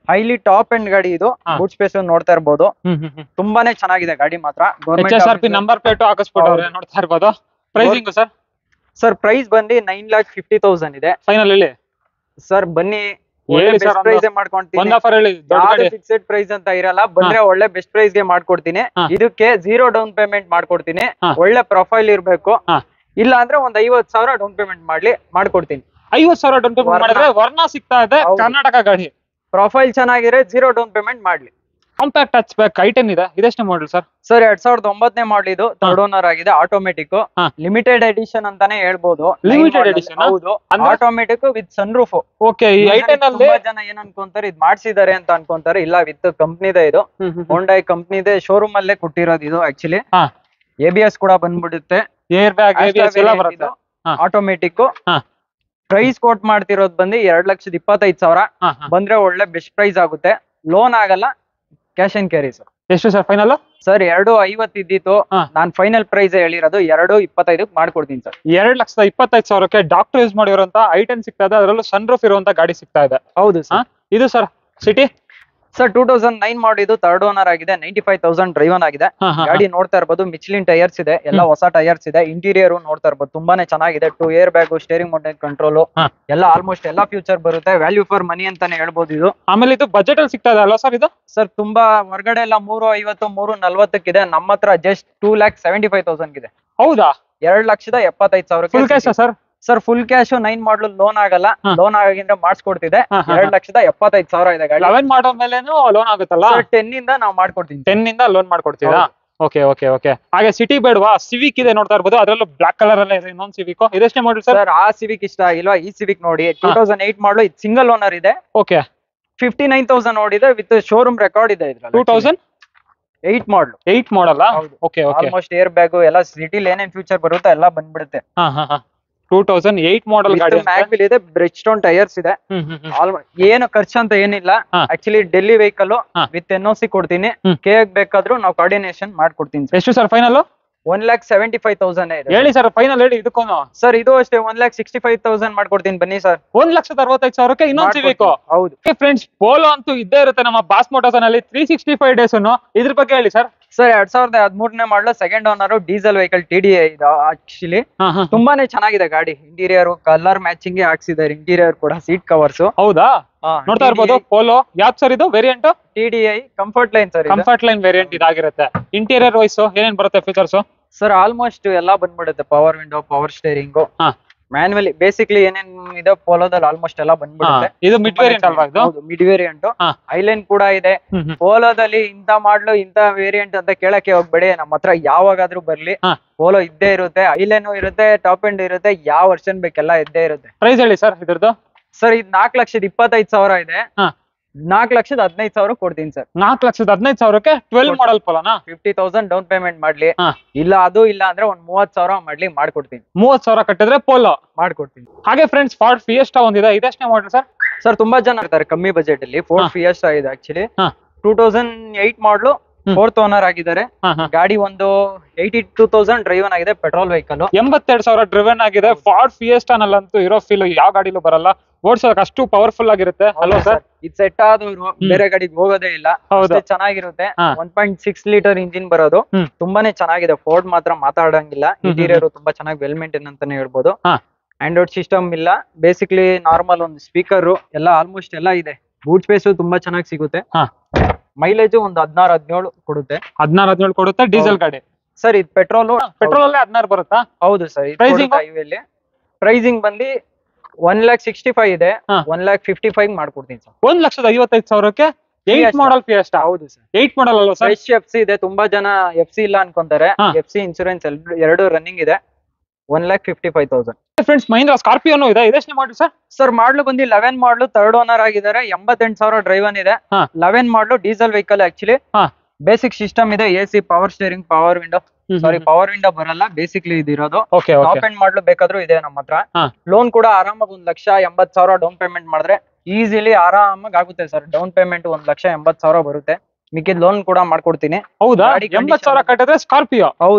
Speaker 1: ಹೈಲಿ ಟಾಪ್ ಎಂಡ್ ಗಾಡಿ ಇದು
Speaker 2: ಹಾ.
Speaker 1: ಬೂಟ್ ಸ್ಪೇಸ್ ನೋಡ್ತಾ ಇರ್ಬೋದು
Speaker 2: ಹ್ಮ್ ಹ್ಮ್ ಹ್ಮ್
Speaker 1: ತುಂಬಾನೇ ಚೆನ್ನಾಗಿದೆ ಗಾಡಿ ಮಾತ್ರ
Speaker 2: H S R P number plate ಹಾಕಿಸ್ಬಿಟ್ಟವ್ರೆ
Speaker 1: ಹೌದು.
Speaker 2: ನೋಡ್ತಾ ಇರ್ಬೋದು ಪ್ರೈಸಿಂಗ್ ಸರ್
Speaker 1: ಸರ್ ಪ್ರೈಸ್ ಬಂದು ನೈನ್ ಲ್ಯಾಕ್ ಫಿಫ್ಟಿ ತೌಸಂಡ್ ಇದೆ
Speaker 2: ಫೈನಲ್ ಹೇಳಿ
Speaker 1: ಸರ್ ಬನ್ನಿ
Speaker 2: ಹೇಳಿ sir, ಒಂದು-
Speaker 1: ಪ್ರೈಸ್
Speaker 2: ಒಂದ್
Speaker 1: ಮಾಡ್ಕೊಂತೀನಿ
Speaker 2: ಆಫರ್ ಹೇಳಿ ದೊಡ್ಡ ಗಾಡಿ
Speaker 1: ಫಿಕ್ಸೆಡ್ ಪ್ರೈಸ್ ಅಂತ ಇರಲ್ಲ ಬಂದ್ರೆ ಒಳ್ಳೆ ಬೆಸ್ಟ್ ಪ್ರೈಸ್ ಗೆ ಮಾಡ್ಕೊಡ್ತೀನಿ
Speaker 2: ಹಾ.
Speaker 1: ಇದಕ್ಕೆ ಜೀರೋ ಡೌನ್ ಪೇಮೆಂಟ್ ಮಾಡ್ಕೊಡ್ತೀನಿ
Speaker 2: ಹಾ.
Speaker 1: ಒಳ್ಳೆ ಪ್ರೊಫೈಲ್ ಇರ್ಬೇಕು
Speaker 2: ಹಾ.
Speaker 1: ಇಲ್ಲ ಅಂದ್ರೆ ಒಂದ್ ಐವತ್ ಸಾವಿರ ಡೌನ್ ಪೇಮೆಂಟ್ ಮಾಡ್ಲಿ ಮಾಡ್ಕೊಡ್ತೀನಿ
Speaker 2: ಐವತ್ ಸಾವಿರ ಡೌನ್ ಪೇಮೆಂಟ್
Speaker 1: ವರ್ಣ.
Speaker 2: ಮಾಡಿದ್ರೆ ವರ್ಣ ಸಿಗ್ತಾ ಇದೆ
Speaker 1: ಹೌದು.
Speaker 2: ಕರ್ನಾಟಕ ಗಾಡಿ
Speaker 1: ಪ್ರೊಫೈಲ್ ಚೆನ್ನಾಗಿದ್ರೆ ಜೀರೋ ಡೌನ್ ಪೇಮೆಂಟ್ ಮಾಡ್ಲಿ
Speaker 2: ಕಾಂಪ್ಯಾಕ್ಟ್ ಟಚ್ ಬ್ಯಾಕ್ ಐಟೆನ್ ಇದೆ ಇದೆಷ್ಟೇ ಮಾಡಲ್ ಸರ್
Speaker 1: ಸರ್ ಎರಡ್ ಸಾವಿರದ ಒಂಬತ್ತನೇ ಮಾಡಲ್ ಇದು ಥರ್ಡ್ ಓನರ್ ಆಗಿದೆ ಆಟೋಮೆಟಿಕ್
Speaker 2: ಹಾ.
Speaker 1: ಲಿಮಿಟೆಡ್ ಎಡಿಷನ್ ಅಂತಾನೆ ಹೇಳ್ಬೋದು
Speaker 2: Limited
Speaker 1: Nine model.
Speaker 2: edition ಆ?
Speaker 1: ಹೌದು
Speaker 2: ಅಂದ್ರೆ?
Speaker 1: Automatic with sunroof
Speaker 2: okay ಈ ಐಟೆನ್ ಅಲ್ಲಿ
Speaker 1: ತುಂಬಾ ಜನ ಏನ್ ಅನ್ಕೊಂತಾರೆ ಇದ್ ಮಾಡ್ಸಿದ್ದಾರೆ ಅಂತ ಅನ್ಕೊಂತಾರೆ ಇಲ್ಲ ವಿತ್ ಕಂಪ್ನಿದೆ ಇದು ಹೋಂಡೈ ಕಂಪ್ನಿದೆ ಶೋರೂಮ್ ಅಲ್ಲೇ ಕೊಟ್ಟಿರೋದು ಇದು ಆಕ್ಚುಲಿ
Speaker 2: ಹಾ.
Speaker 1: ಎ ಬಿ ಎಸ್ ಕೂಡ ಬಂದ್ಬಿಡುತ್ತೆ
Speaker 2: ಏರ್ ಬ್ಯಾಗ್ ಎಬಿಎಸ್ ಎಲ್ಲ ಬರುತ್ತೆ ಹಾ.
Speaker 1: ಆಟೋಮೆಟಿಕ್
Speaker 2: ಹಾ.
Speaker 1: ಪ್ರೈಸ್ ಕೋಟ್ ಮಾಡ್ತಿರೋದು ಬಂದು ಎರಡ್ ಲಕ್ಷದ ಇಪ್ಪತ್ತೈದು ಸಾವಿರ
Speaker 2: ಹಾ, ಹಾ.
Speaker 1: ಬಂದ್ರೆ ಒಳ್ಳೆ ಬೆಸ್ಟ್ ಪ್ರೈಸ್ ಆಗುತ್ತೆ ಲೋನ್ ಆಗಲ್ಲ ಕ್ಯಾಶ್ ಅಂಡ್ ಕ್ಯಾರಿ ಸರ್
Speaker 2: ಎಷ್ಟು ಸರ್ ಫೈನಲ್
Speaker 1: ಸರ್ ಎರಡು ಐವತ್ತು ಇದ್ದಿತ್ತು
Speaker 2: ಹಾ.
Speaker 1: ನಾನ್ ಫೈನಲ್ ಪ್ರೈಸ್ ಹೇಳಿರೋದು ಎರಡು ಇಪ್ಪತ್ತೈದಕ್ಕೆ ಮಾಡ್ಕೊಡ್ತೀನಿ ಸರ್
Speaker 2: ಎರಡ್ ಲಕ್ಷದ ಇಪ್ಪತ್ತೈದು ಸಾವಿರಕ್ಕೆ ಡಾಕ್ಟರ್ ಯೂಸ್ ಮಾಡಿರುವಂತ ಐಟೆನ್ ಸಿಗ್ತಾ ಇದೆ ಅದರಲ್ಲೂ ಸನ್ ರೂಫ್ ಇರುವಂತ ಗಾಡಿ ಸಿಗ್ತಾ ಇದೆ
Speaker 1: ಹೌದು
Speaker 2: ಹಾ?
Speaker 1: ಸರ್
Speaker 2: ಇದು sir city
Speaker 1: sir two thousand nine ಮಾಡಿದ್ದು ಥರ್ಡ್ ಓನರ್ ಆಗಿದೆ ನೈಂಟಿ ಫೈವ್ ತೌಸಂಡ್ ಡ್ರೈವನ್ ಆಗಿದೆ ಗಾಡಿ ನೋಡ್ತಾ ಇರ್ಬೋದು ಮಿಚ್ಲಿನ್ ಟೈರ್ಸ್ ಇದೆ ಎಲ್ಲ ಹೊಸ ಟೈರ್ಸ್ ಇದೆ ಇಂಟೀರಿಯರ್ ನೋಡ್ತಾ ಇರ್ಬೋದು ತುಂಬಾನೇ ಚೆನ್ನಾಗಿದೆ two air bag steering mounted control
Speaker 2: ಹಾ.
Speaker 1: ಎಲ್ಲ ಆಲ್ಮೋಸ್ಟ್ ಎಲ್ಲ ಫ್ಯೂಚರ್ ಬರುತ್ತೆ ವ್ಯಾಲ್ಯೂ ಫಾರ್ ಮನಿ ಅಂತಾನೆ ಹೇಳ್ಬೋದು ಇದು
Speaker 2: ಆಮೇಲೆ ಇದು ಬಜೆಟ್ ಅಲ್ಲಿ ಸಿಗ್ತಾ ಇದೆ ಅಲ್ವಾ ಸರ್ ಇದು
Speaker 1: ಸರ್ ತುಂಬಾ ಹೊರಗಡೆ ಎಲ್ಲ ಮೂರು ಐವತ್ತು ಮೂರು ನಲ್ವತ್ತಕ್ಕಿದೆ ನಮ್ಮ ಹತ್ರ just two lakh seventy five thousand ಇದೆ
Speaker 2: ಹೌದಾ
Speaker 1: ಎರಡ್ ಲಕ್ಷದ ಎಪ್ಪತ್ತೈದು
Speaker 2: ಫುಲ್
Speaker 1: ಸಾವಿರ
Speaker 2: cash sir
Speaker 1: sir full cash nine model loan ಆಗಲ್ಲ
Speaker 2: ಹಾ.
Speaker 1: ಲೋನ್ ಆಗಿದ್ರೆ ಮಾಡಿಸ್ಕೊಡ್ತಿದೆ
Speaker 2: ಹಾ, ಹಾ,
Speaker 1: ಎರಡ್ ಲಕ್ಷದ ಎಪ್ಪತ್ತೈದು ಸಾವಿರ ಇದೆ ಗಾಡಿ
Speaker 2: ಲೆವೆನ್ ಮಾಡೋ ಮೇಲೇನು ಲೋನ್ ಆಗುತ್ತಲ್ಲ
Speaker 1: ಸರ್ ಟೆನ್ ಇಂದ ನಾವು ಮಾಡ್ಕೊಡ್ತೀನಿ
Speaker 2: ಟೆನ್ ಇಂದ ಲೋನ್ ಮಾಡ್ಕೊಡ್ತೀರಾ
Speaker 1: ಹೌದು.
Speaker 2: ಓಕೆ ಓಕೆ ಓಕೆ ಹಾಗೆ ಸಿಟಿ ಬೇಡವಾ ಸಿವಿಕ್ ಇದೆ ನೋಡ್ತಾ ಇರ್ಬೋದು ಅದ್ರಲ್ಲೂ ಬ್ಲಾಕ್ ಕಲರ್ ಅಲ್ಲೇ ಇದೆ ಇನ್ನೊಂದು ಸಿವಿಕ್ ಇದೆಷ್ಟೇ ಮಾಡಲ್ ಸರ್
Speaker 1: ಸರ್ ಆ ಸಿವಿಕ್ ಇಷ್ಟ ಆಗಿಲ್ವಾ ಈ ಸಿವಿಕ್ ನೋಡಿ ಟೂ ತೌಸಂಡ್ ಏಟ್ ಮಾಡ್ಲು ಇದು ಸಿಂಗಲ್ ಓನರ್ ಇದೆ
Speaker 2: ಓಕೆ
Speaker 1: ಫಿಫ್ಟಿ ನೈನ್ ತೌಸಂಡ್ ನೋಡಿದೆ ವಿತ್ ಶೋರೂಮ್ ರೆಕಾರ್ಡ್ ಇದೆ ಇದ್ರಲ್ಲಿ
Speaker 2: two thousand
Speaker 1: eight model
Speaker 2: eight ಮಾಡಲ್ಲ
Speaker 1: ಹೌದು.
Speaker 2: Okay okay
Speaker 1: almost air bag ಎಲ್ಲ ಸಿಟಿಲಿ ಏನೇನ್ ಫ್ಯೂಚರ್ ಬರುತ್ತೆ ಎಲ್ಲ ಬಂದ್ಬಿಡುತ್ತೆ
Speaker 2: ಹಾ ಹಾ ಹಾ ಟೂ ತೌಸಂಡ್ ಏಟ್ ಮಾಡಲ್ ಗಾಡಿ ಅಂತೆ.
Speaker 1: ಮ್ಯಾಗ್ವಿಲ್ ಇದೆ ಬ್ರಿಡ್ ಸ್ಟೋನ್ ಟೈರ್ಸ್ ಇದೆ
Speaker 2: ಹ್ಮ್ ಹ್ಮ್ ಹ್ಮ್
Speaker 1: ಆಲ್ಮೋಸ್ಟ್ ಏನು ಖರ್ಚು ಅಂತ ಏನಿಲ್ಲ
Speaker 2: ಹಾ.
Speaker 1: ಆಕ್ಚುಲಿ ಡೆಲ್ಲಿ ವೆಹಿಕಲ್
Speaker 2: ಹಾ.
Speaker 1: ವಿತ್ ಎನ್ ಓ ಸಿ ಕೊಡ್ತೀನಿ
Speaker 2: ಹ್ಮ್.
Speaker 1: ಕೆ ಬೇಕಾದ್ರೂ ನಾವು ಕೋಆರ್ಡಿನೇಷನ್ ಮಾಡ್ಕೊಡ್ತೀನಿ ಸರ್
Speaker 2: ಎಷ್ಟು sir final
Speaker 1: one lakh seventy five thousand ಇದೆ
Speaker 2: ಹೇಳಿ ಸರ್ ಫೈನಲ್ ಹೇಳಿ ಇದಕ್ಕೂ
Speaker 1: ಸರ್ ಇದು ಅಷ್ಟೇ one lakh sixty five thousand ಮಾಡ್ಕೊಡ್ತೀನಿ ಬನ್ನಿ ಸರ್
Speaker 2: ಒಂದ್ ಲಕ್ಷದ ಅರವತ್ತೈದು ಸಾವಿರಕ್ಕೆ ಇನ್ನೊಂದು ಸಿವಿಕ್
Speaker 1: ಹೌದು
Speaker 2: ಫ್ರೆಂಡ್ಸ್ ಪೋಲೋ ಅಂತೂ ಇದ್ದೇ ಇರುತ್ತೆ ನಮ್ಮ ಬಾಸ್ ಮೋಟರ್ಸ್ ನಲ್ಲಿ ತ್ರೀ ಸಿಕ್ಸ್ಟಿ ಫೈವ್ ಡೇಸ್ ಇದ್ರ ಬಗ್ಗೆ ಹೇಳಿ ಸರ್
Speaker 1: ಸರ್ ಎರಡ್ ಸಾವಿರದ ಹದಿಮೂರನೇ model second owner diesel vehicle T D ಇದು ಆಕ್ಚುಲಿ
Speaker 2: ಹಾ ಹಾ
Speaker 1: ತುಂಬಾನೇ ಚೆನ್ನಾಗಿದೆ ಗಾಡಿ ಇಂಟೀರಿಯರ್ ಕಲರ್ ಮ್ಯಾಚಿಂಗ್ ಹಾಕ್ಸಿದ್ದಾರೆ ಇಂಟೀರಿಯರ್ ಕೂಡ ಸೀಟ್ ಕವರ್ಸ್
Speaker 2: ಹೌದಾ ನೋಡ್ತಾ ಇರ್ಬೋದು ಪೋಲೋ ಯಾವ್ದು ಸರ್ ಇದು variant
Speaker 1: T D I comfort line sir
Speaker 2: comfort line variant ಇದಾಗಿರುತ್ತೆ ಇಂಟೀರಿಯರ್ ವೈಸ್ ಏನೇನ್ ಬರುತ್ತೆ ಫೀಚರ್ಸ್
Speaker 1: ಸರ್ ಆಲ್ಮೋಸ್ಟ್ ಎಲ್ಲಾ ಬಂದ್ಬಿಡುತ್ತೆ ಪವರ್ ವಿಂಡೋ ಪವರ್ ಸ್ಟೇರಿಂಗು
Speaker 2: ಹಾ.
Speaker 1: ಮ್ಯಾನ್ಯಲಿ ಬೇಸಿಕ್ಲಿ ಏನೇನ್ ಇದೆ ಪೋಲೋದಲ್ಲಿ ಆಲ್ಮೋಸ್ಟ್ ಎಲ್ಲ ಬಂದ್ಬಿಡುತ್ತೆ
Speaker 2: ಇದು ಮಿಡ್ ವೇರಿಯಂಟ್ ಅಲ್ವಾ ಇದು
Speaker 1: ಮಿಡ್ ವೇರಿಯಂಟ್
Speaker 2: ಹಾ.
Speaker 1: ಐಲೈನ್ ಕೂಡ ಇದೆ
Speaker 2: ಹ್ಮ್ ಹ್ಮ್.
Speaker 1: ಪೋಲೋದಲ್ಲಿ ಇಂತ ಮಾಡ್ಲು ಇಂತ ವೇರಿಯಂಟ್ ಅಂತ ಕೇಳಕ್ಕೆ ಹೋಗ್ಬೇಡಿ ನಮ್ಮ ಹತ್ರ ಯಾವಾಗಾದ್ರೂ ಬರ್ಲಿ
Speaker 2: ಹಾ.
Speaker 1: ಪೋಲೋ ಇದ್ದೇ ಇರುತ್ತೆ ಐಲೈನು ಇರುತ್ತೆ ಟಾಪ್ ಎಂಡ್ ಇರುತ್ತೆ ಯಾವ ವರ್ಷನ್ ಬೇಕೆಲ್ಲ ಇದ್ದೇ ಇರುತ್ತೆ
Speaker 2: ಪ್ರೈಸ್ ಹೇಳಿ ಸರ್ ಇದ್ರದ್ದು
Speaker 1: ಸರ್ ಇದು ನಾಲ್ಕು ಲಕ್ಷದ ಇಪ್ಪತ್ತೈದು ಸಾವಿರ ಇದೆ
Speaker 2: ಹಾ.
Speaker 1: ನಾಲ್ಕು ಲಕ್ಷದ ಹದಿನೈದು ಸಾವಿರ ಕೊಡ್ತೀನಿ ಸರ್
Speaker 2: ನಾಲ್ಕು ಲಕ್ಷದ ಹದಿನೈದು ಸಾವಿರಕ್ಕೆ ಟ್ವೆಲ್
Speaker 1: ಕೊಡ್ತೀನಿ.
Speaker 2: ಮಾಡಲ್ ಪೋಲೋನಾ
Speaker 1: ಫಿಫ್ಟಿ ತೌಸಂಡ್ ಡೌನ್ ಪೇಮೆಂಟ್ ಮಾಡ್ಲಿ
Speaker 2: ಹಾ.
Speaker 1: ಇಲ್ಲ ಅದು ಇಲ್ಲ ಅಂದ್ರೆ ಒಂದ್ ಮೂವತ್ ಸಾವಿರ ಮಾಡ್ಲಿ ಮಾಡ್ಕೊಡ್ತೀನಿ
Speaker 2: ಮೂವತ್ ಸಾವಿರ ಕಟ್ಟಿದ್ರೆ ಪೋಲೋ
Speaker 1: ಮಾಡ್ಕೊಡ್ತೀನಿ
Speaker 2: ಹಾಗೆ ಫ್ರೆಂಡ್ಸ್ ಫಾರ್ಡ್ ಫಿಯೆಸ್ಟಾ ಒಂದಿದೆ ಇದೆಷ್ಟೇ ಮಾಡಲ್ ಸರ್
Speaker 1: ಸರ್ ತುಂಬಾ ಜನ ಇರ್ತಾರೆ ಕಮ್ಮಿ ಬಜೆಟ್ ಅಲ್ಲಿ
Speaker 2: ಹಾ.
Speaker 1: ಫೋರ್ಟ್ ಫಿಯಸ್ ಇದೆ ಆಕ್ಚುಲಿ
Speaker 2: ಹಾ.
Speaker 1: Two thousand eight model
Speaker 2: hmm.
Speaker 1: Fourth owner ಆಗಿದ್ದಾರೆ
Speaker 2: ಹಾ ಹಾ
Speaker 1: ಗಾಡಿ ಒಂದು ಏಯ್ಟಿ ಟೂ ತೌಸಂಡ್ ಡ್ರೈವನ್ ಆಗಿದೆ ಪೆಟ್ರೋಲ್ ವೆಹಿಕಲ್
Speaker 2: ಎಂಬತ್ತೆರಡು ಸಾವಿರ ಡ್ರಿವೆನ್ ಆಗಿದೆ ಫಾರ್ಡ್ ಫಿಯೆಸ್ಟಾನಲ್ಲಂತೂ ಇರೋ ಫೀಲ್ ಯಾವ ಗಾಡಿಲೂ ಬರಲ್ಲ ಓಡ್ಸೋಕೆ ಅಷ್ಟು ಪವರ್ಫುಲ್ ಆಗಿರುತ್ತೆ ಅಲ್ವಾ ಸರ್
Speaker 1: ಇದು ಸೆಟ್ ಆದವರು ಬೇರೆ ಗಾಡಿಗೆ ಹೋಗೋದೇ ಇಲ್ಲ
Speaker 2: ಹೌದು
Speaker 1: ಅಷ್ಟೇ ಚೆನ್ನಾಗಿರುತ್ತೆ
Speaker 2: ಹಾ.
Speaker 1: One point six litre engine ಬರೋದು
Speaker 2: ಹ್ಮ್.
Speaker 1: ತುಂಬಾನೇ ಚೆನ್ನಾಗಿದೆ ಫೋರ್ಡ್ ಮಾತ್ರ ಮಾತಾಡಂಗಿಲ್ಲ
Speaker 2: ಹ್ಮ್, ಹ್ಮ್,
Speaker 1: ಇಂಟೀರಿಯರ್ ತುಂಬಾ ಚೆನ್ನಾಗಿ ವೆಲ್ ಮೇಂಟೈನ್ ಅಂತಾನೆ ಹೇಳ್ಬೋದು
Speaker 2: ಹಾ.
Speaker 1: ಆಂಡ್ರಾಯ್ಡ್ ಸಿಸ್ಟಮ್ ಇಲ್ಲ ಬೇಸಿಕ್ಲಿ ನಾರ್ಮಲ್ ಒಂದು ಸ್ಪೀಕರ್ ಎಲ್ಲ ಆಲ್ಮೋಸ್ಟ್ ಎಲ್ಲ ಇದೆ ಬೂಟ್ ಸ್ಪೇಸ್ ತುಂಬಾ ಚೆನ್ನಾಗಿ ಸಿಗುತ್ತೆ
Speaker 2: ಹಾ.
Speaker 1: ಮೈಲೇಜ್ ಒಂದು ಹದಿನಾರು ಹದಿನೇಳು ಕೊಡುತ್ತೆ
Speaker 2: ಹದಿನಾರು ಹದಿನೇಳು ಕೊಡುತ್ತೆ ಡೀಸೆಲ್ ಗಾಡಿ
Speaker 1: ಸರ್ ಇದು ಪೆಟ್ರೋಲ್
Speaker 2: ಪೆಟ್ರೋಲ್ ಅಲ್ಲೇ ಹದಿನಾರು ಬರುತ್ತಾ
Speaker 1: ಹೌದು ಸರ್
Speaker 2: Pricing?
Speaker 1: ಹೈವೇಲಿ ಪ್ರೈಸಿಂಗ್ ಬಂದು ಒನ್ ಲ್ಯಾಕ್ ಸಿಕ್ಸ್ಟಿ ಫೈವ್ ಇದೆ
Speaker 2: ಹಾ.
Speaker 1: ಒನ್ ಲ್ಯಾಕ್ ಫಿಫ್ಟಿ ಫೈವ್ ಮಾಡ್ಕೊಡ್ತೀನಿ ಸರ್
Speaker 2: ಒಂದ್ ಲಕ್ಷದ ಐವತ್ತೈದು ಸಾವಿರಕ್ಕೆ ಏಟ್
Speaker 1: Fiesta.
Speaker 2: ಮಾಡಲ್ ಫಿಯೆಸ್ಟಾ
Speaker 1: ಹೌದು ಸರ್
Speaker 2: ಏಟ್ ಮಾಡಲ್ ಅಲ್ವಾ ಸರ್
Speaker 1: ಫ್ರೆಶ್ ಎಫ್ ಸಿ ಇದೆ ತುಂಬಾ ಜನ ಎಫ್ ಸಿ ಇಲ್ಲ ಅನ್ಕೊಂತಾರೆ
Speaker 2: ಹಾ.
Speaker 1: ಎಫ್ ಸಿ ಇನ್ಸೂರೆನ್ಸ್ ಎರಡು ರನ್ನಿಂಗ್ ಇದೆ one lakh fifty five thousand
Speaker 2: friends Mahindra ಸ್ಕಾರ್ಪಿಯೋನು ಇದೆ ಇದೆಷ್ಟೇ ಮಾಡಿ ಸರ್
Speaker 1: ಸರ್ ಮಾಡ್ಲು ಬಂದು ಲೆವೆನ್ ಮಾಡ್ಲು ಥರ್ಡ್ ಓನರ್ ಆಗಿದ್ದಾರೆ ಎಂಬತ್ತೆಂಟು ಸಾವಿರ ಡ್ರೈವನ್ ಇದೆ
Speaker 2: ಹಾ.
Speaker 1: Eleven model diesel vehicle actually
Speaker 2: ಹಾ.
Speaker 1: ಬೇಸಿಕ್ ಸಿಸ್ಟಮ್ ಇದೆ A C power steering power window sorry power window ಬರಲ್ಲ ಬೇಸಿಕ್ಲಿ ಇದಿರೋದು
Speaker 2: okay
Speaker 1: top
Speaker 2: okay
Speaker 1: end model ಬೇಕಾದ್ರೂ ಇದೆ ನಮ್ಮ ಹತ್ರ
Speaker 2: ಹಾ.
Speaker 1: ಲೋನ್ ಕೂಡ ಆರಾಮಾಗಿ ಒಂದ್ ಲಕ್ಷ ಎಂಬತ್ ಸಾವಿರ ಡೌನ್ ಪೇಮೆಂಟ್ ಮಾಡಿದ್ರೆ ಈಸಿಲಿ ಆರಾಮಾಗಿ ಆಗುತ್ತೆ ಸರ್ ಡೌನ್ ಪೇಮೆಂಟ್ ಒಂದ್ ಲಕ್ಷ ಎಂಬತ್ ಸಾವಿರ ಬರುತ್ತೆ ಮಿಕ್ಕಿದ ಲೋನ್ ಕೂಡ ಮಾಡ್ಕೊಡ್ತೀನಿ
Speaker 2: ಹೌದಾ
Speaker 1: ಗಾಡಿ
Speaker 2: ಎಂಬತ್
Speaker 1: condition
Speaker 2: ಸಾವಿರ ಕಟ್ಟಿದ್ರೆ ಸ್ಕಾರ್ಪಿಯೋ
Speaker 1: ಹೌದು